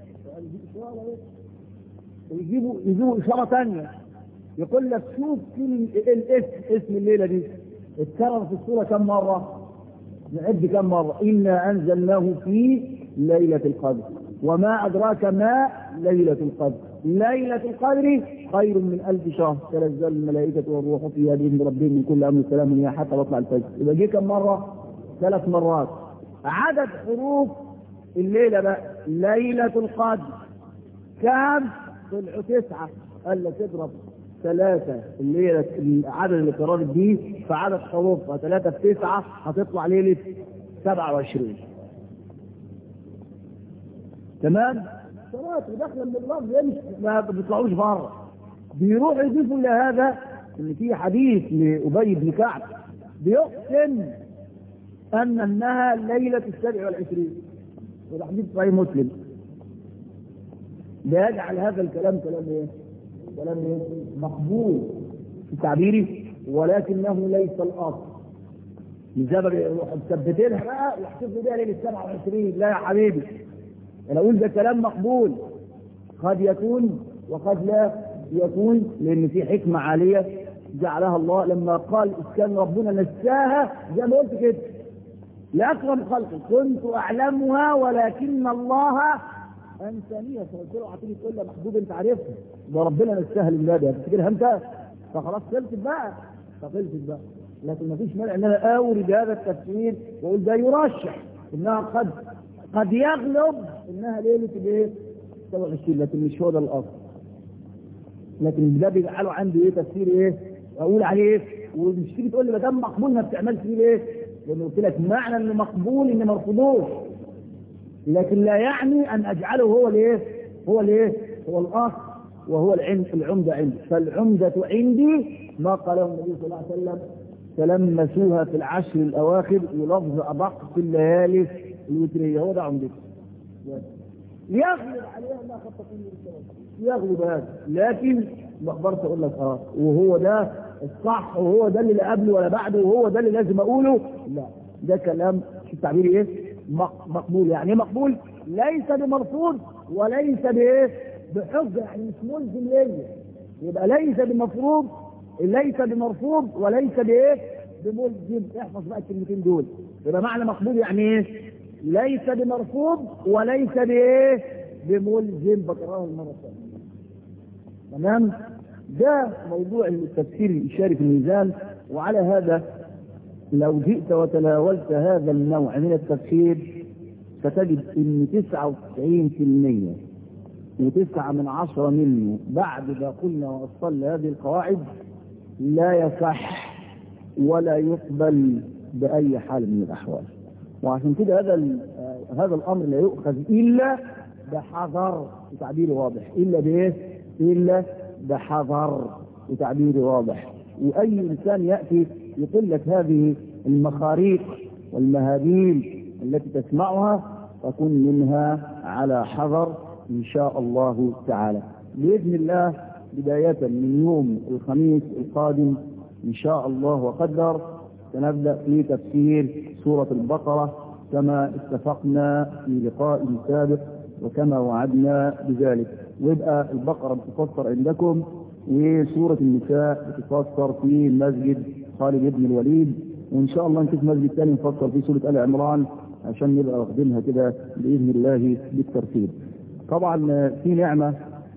يجيبوا يجيبوا إشارة ثانية يقول لك شوف كلمة الاسم اسم الليلة دي اتكرر في السورة كم مرة؟ نعد كم مرة إنا أنزلناه في ليلة القدر وما أدراك ما ليلة القدر ليلة القدر خير من ألف شهر تنزل الملائكة والروح فيها بإذن ربهم من كل أمر سلام هي حتى تطلع الفجر يبقى جه كم مرة؟ ثلاث مرات عدد حروف الليلة بقى ليلة القدر كم؟ طلعوا تسعة قال لك اضرب ثلاثة اللي هي عدد اللي قررت دي فعدد حروفها ثلاثة في تسعة هتطلع ليلة 27 تمام؟ صلاة وداخلة من اللفظ يعني ما بيطلعوش بره بيروحوا يضيفوا لهذا ان في حديث لأبي بن كعب بيقسم أن أنها ليلة السبع والعشرين وده حديث صحيح مسلم بيجعل هذا الكلام كلام ايه؟ كلام ايه؟ مقبول في تعبيري ولكنه ليس الاصل لسبب مثبتينها بقى واحتفظوا بيها ليله 27 لا يا حبيبي انا اقول ده كلام مقبول قد يكون وقد لا يكون لان في حكمه عاليه جعلها الله لما قال إذ كان ربنا نساها زي ما قلت كده لاكرم خلقه كنت اعلمها ولكن الله انسانيه فقلت له هتيجي تقول لي محبوب انت عارفها ده ربنا نساها لله هتفتكرها انت فخلاص خلصت بقى فخلصت بقى لكن ما فيش مانع ان انا اورد هذا التفسير واقول ده يرشح انها قد قد يغلب انها ليله الايه؟ 27 لكن مش هو ده الاصل لكن ده بيجعله عندي ايه تفسير ايه؟ اقول عليه ايه؟ ومش تيجي تقول لي ما دام مقبول ما بتعملش فيه ليه؟ لان قلت لك معنى انه مقبول ان مرفوضوش لكن لا يعني ان اجعله هو الايه؟ هو الايه؟ هو الاصل وهو العند العمدة عندي فالعمدة عندي ما قاله النبي صلى الله عليه وسلم تلمسوها في العشر الأواخر ولفظ أدق في الليالي الوترية هو ده عمدته يغلب عليها ما خط كل يغلب هذا لكن ما اقدرش اقول لك اه وهو ده الصح وهو ده اللي لا قبله ولا بعده وهو ده اللي لازم اقوله لا ده كلام شو التعبير ايه مق- مقبول يعني ايه مقبول ليس بمرفوض وليس بايه بحجه يعني مش ملزم ليا يبقى ليس بمفروض ليس بمرفوض وليس بايه بملزم احفظ بقى الكلمتين دول يبقى معنى مقبول يعني ايه ليس بمرفوض وليس بايه بملزم بكرهه المره الثانيه تمام ده موضوع التفسير الإشاري في الميزان وعلى هذا لو جئت وتناولت هذا النوع من التفسير ستجد ان 99% وتسعة من عشرة منه بعد ما قلنا وأصلنا هذه القواعد لا يصح ولا يقبل بأي حال من الأحوال وعشان كده هذا ال- آه، هذا الأمر لا يؤخذ إلا بحذر وتعبير واضح إلا بإيه؟ إلا بحذر وتعبير واضح وأي إنسان يأتي يقول لك هذه المخاريق والمهابيل التي تسمعها فكن منها على حذر إن شاء الله تعالى بإذن الله بداية من يوم الخميس القادم إن شاء الله وقدر سنبدأ في تفسير سورة البقرة كما اتفقنا في لقاء سابق وكما وعدنا بذلك ويبقى البقرة بتفسر عندكم وسورة النساء بتفسر في مسجد خالد بن الوليد وإن شاء الله نشوف مسجد تاني نفسر في سورة آل عمران عشان نبقى واخدينها كده بإذن الله بالترتيب طبعا في نعمة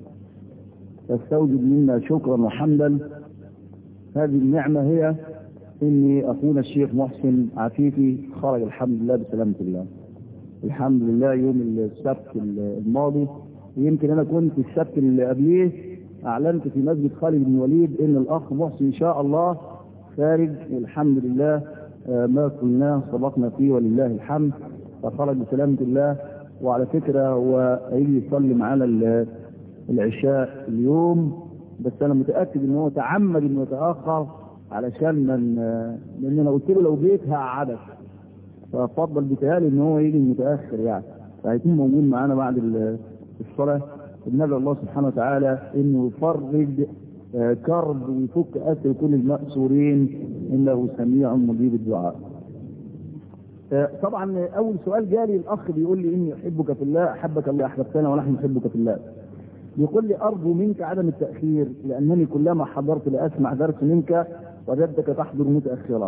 تستوجب منا شكرا وحمدا هذه النعمة هي إني أخونا الشيخ محسن عفيفي خرج الحمد لله بسلامة الله الحمد لله يوم السبت الماضي ويمكن أنا كنت السبت اللي قبليه أعلنت في مسجد خالد بن الوليد إن الأخ محسن إن شاء الله خارج والحمد لله آه، ما قلناه سبقنا فيه ولله الحمد فخرج بسلامة الله وعلى فكرة هو هيجي يصلي معانا ال- العشاء اليوم بس أنا متأكد إن هو تعمد إنه يتأخر علشان من لأن أنا قلت له لو جيت هقعدك ففضل بيتهيألي إن هو يجي متأخر يعني فهيكون موجود معانا بعد ال- الصلاة بندعو الله سبحانه وتعالى إنه يفرج آه، كرب ويفك أسر كل المأسورين إنه سميع مجيب الدعاء. آه، طبعا أول سؤال جالي الأخ بيقول لي إني أحبك في الله أحبك الله أحببتنا ونحن نحبك في الله. يقول لي أرجو منك عدم التأخير لأنني كلما حضرت لأسمع درس منك وجدتك تحضر متأخرا.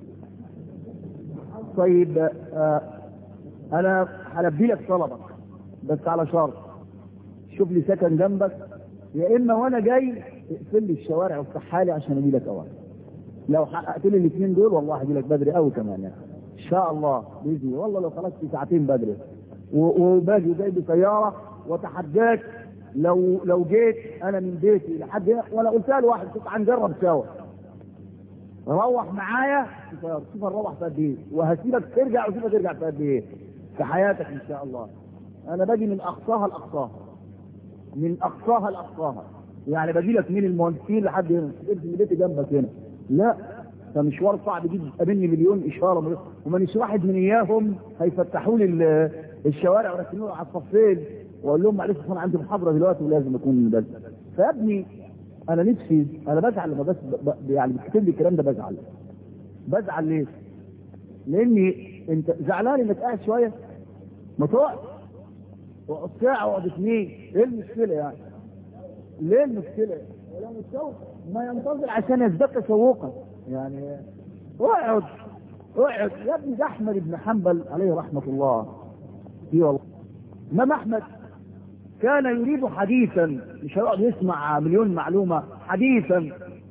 طيب آه، أنا هلبي لك طلبك بس على شرط شوف لي سكن جنبك يا إما وأنا جاي اقفل لي الشوارع وافتحها لي عشان أجي لك أولا. لو حققت لي الاثنين دول والله هجي لك بدري قوي كمان يعني. إن شاء الله بإذن الله والله لو خرجت في ساعتين بدري و- وباجي جاي بسيارة وتحداك لو لو جيت انا من بيتي لحد هنا وانا قلتها لواحد شوف هنجرب سوا روح معايا شوف شوف نروح في قد ايه وهسيبك ترجع وشوفك ترجع في قد ايه في حياتك ان شاء الله انا باجي من اقصاها لاقصاها من اقصاها لاقصاها يعني باجي لك من المهندسين لحد هنا قلت من بيتي جنبك هنا لا ده مشوار صعب جدا قابلني مليون اشاره ومانيش واحد من اياهم هيفتحوا لي ال- الشوارع ويركنوا على الصفين واقول لهم معلش انا عندي محاضره دلوقتي ولازم اكون من بدري فيا ابني انا نفسي انا بزعل لما بس ب- ب- يعني بتكتب لي الكلام ده بزعل بزعل ليه؟ لاني انت زعلان انك قاعد شويه ما تقعد اقعد ساعه واقعد اثنين ايه المشكله يعني؟ ليه المشكله؟ ولا متشوق ما ينتظر عشان يزداد تشوقا يعني اقعد اقعد يا ابني ده احمد بن حنبل عليه رحمه الله اي والله امام احمد كان يريد حديثا مش هيقعد يسمع مليون معلومه حديثا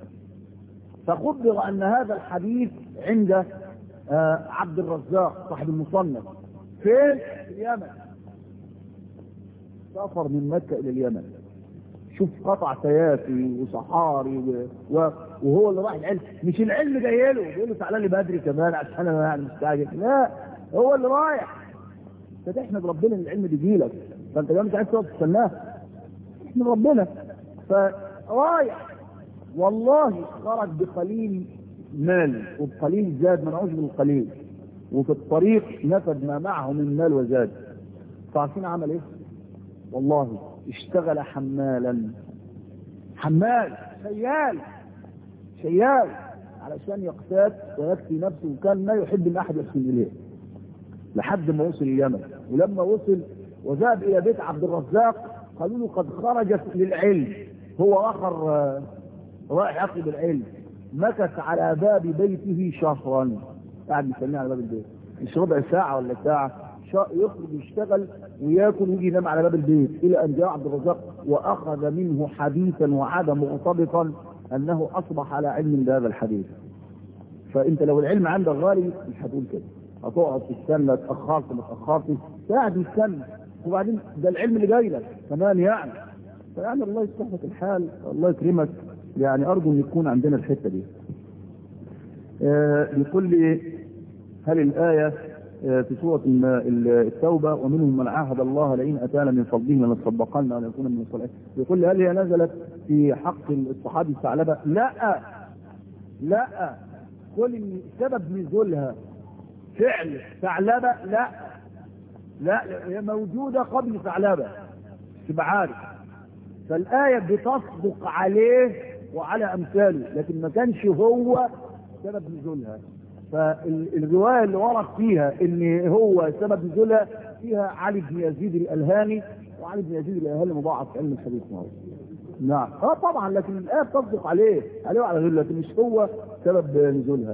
فخبر ان هذا الحديث عند آه، عبد الرزاق صاحب المصنف فين؟ في اليمن سافر من مكه الى اليمن شوف قطع سيافي وصحاري و... و... وهو اللي راح العلم مش العلم جاي له بيقول له تعالى لي بدري كمان عشان انا يعني مستعجل لا هو اللي رايح انت تحمد ربنا ان العلم بيجي لك فانت بقى مش عايز تقعد تستناه احمد ربنا فرايح والله خرج بقليل مال وبقليل زاد ما نعوش بالقليل وفي الطريق نفد ما معه من مال وزاد فعارفين عمل ايه والله اشتغل حمالا حمال شيال شيال علشان يقتات ويكفي نفسه وكان ما يحب ان احد يحسن اليه لحد ما وصل اليمن ولما وصل وذهب الى بيت عبد الرزاق قالوا له قد خرجت للعلم هو اخر آه، رايح يطلب العلم مكث على باب بيته شهرا قاعد مستنيه على باب البيت مش ربع ساعه ولا ساعه شا- يخرج يشتغل وياكل ويجي ينام على باب البيت الى ان جاء عبد الرزاق واخذ منه حديثا وعاد مغتبطا انه اصبح على علم بهذا الحديث فانت لو العلم عندك غالي مش هتقول كده هتقعد تستنى اتاخرت ما اتاخرتش قاعد مستنى وبعدين ده العلم اللي جاي لك كمان يعني فيعني الله يصلح لك الحال الله يكرمك يعني ارجو ان يكون عندنا الحته دي آه، يقول لي هل الايه آه، في سوره الم- التوبه ومنهم من عاهد الله لئن اتانا من فضله لنصدقن ونكون من الصالحين يقول لي هل هي نزلت في حق الصحابي الثعلبه؟ لا لا قل ان سبب نزولها فعل ثعلبه لا لا هي موجوده قبل ثعلبه تبقى عارف فالآية بتصدق عليه وعلى أمثاله لكن ما كانش هو سبب نزولها فالرواية اللي ورد فيها ان هو سبب نزولها فيها علي بن يزيد الألهاني وعلي بن يزيد الألهاني مضاعف في علم الحديث معروف نعم اه طبعا لكن الآية بتصدق عليه عليه وعلى غيره لكن مش هو سبب نزولها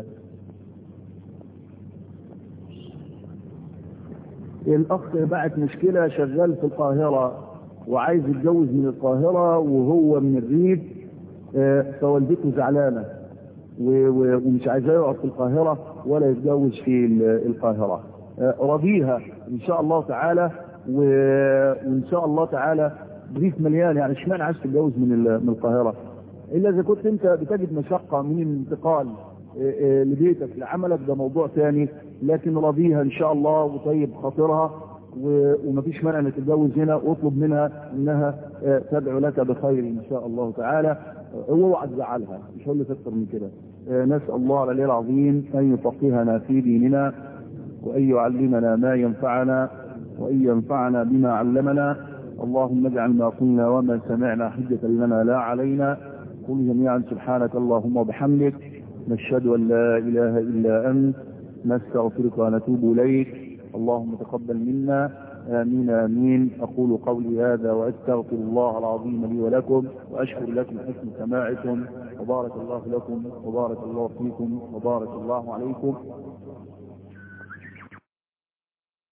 الأخ بعت مشكلة شغال في القاهرة وعايز يتجوز من القاهرة وهو من الريف آه، فوالدته زعلانة و- و- ومش عايزاه يقعد في القاهرة ولا يتجوز في ال- القاهرة آه، رضيها إن شاء الله تعالى و- وإن شاء الله تعالى ريف مليان يعني اشمعنى عايز تتجوز من ال- من القاهرة إلا إذا كنت أنت بتجد مشقة من الانتقال آه، آه، لبيتك لعملك ده موضوع ثاني لكن رضيها إن شاء الله وطيب خاطرها و- ومفيش مانع انك تتجوز هنا واطلب منها انها آه، تدعو لك بخير ان شاء الله تعالى آه، اوعى تزعلها مش هقول لك اكتر من كده آه، نسال الله العلي العظيم ان يفقهنا في ديننا وان يعلمنا ما ينفعنا وان ينفعنا بما علمنا اللهم اجعل ما قلنا وما سمعنا حجة لنا لا علينا قل جميعا سبحانك اللهم وبحمدك نشهد ان لا اله الا انت نستغفرك ونتوب اليك اللهم تقبل منا آمين آمين أقول قولي هذا وأستغفر الله العظيم لي ولكم وأشكر لكم حسن سماعكم وبارك الله لكم وبارك الله فيكم وبارك الله عليكم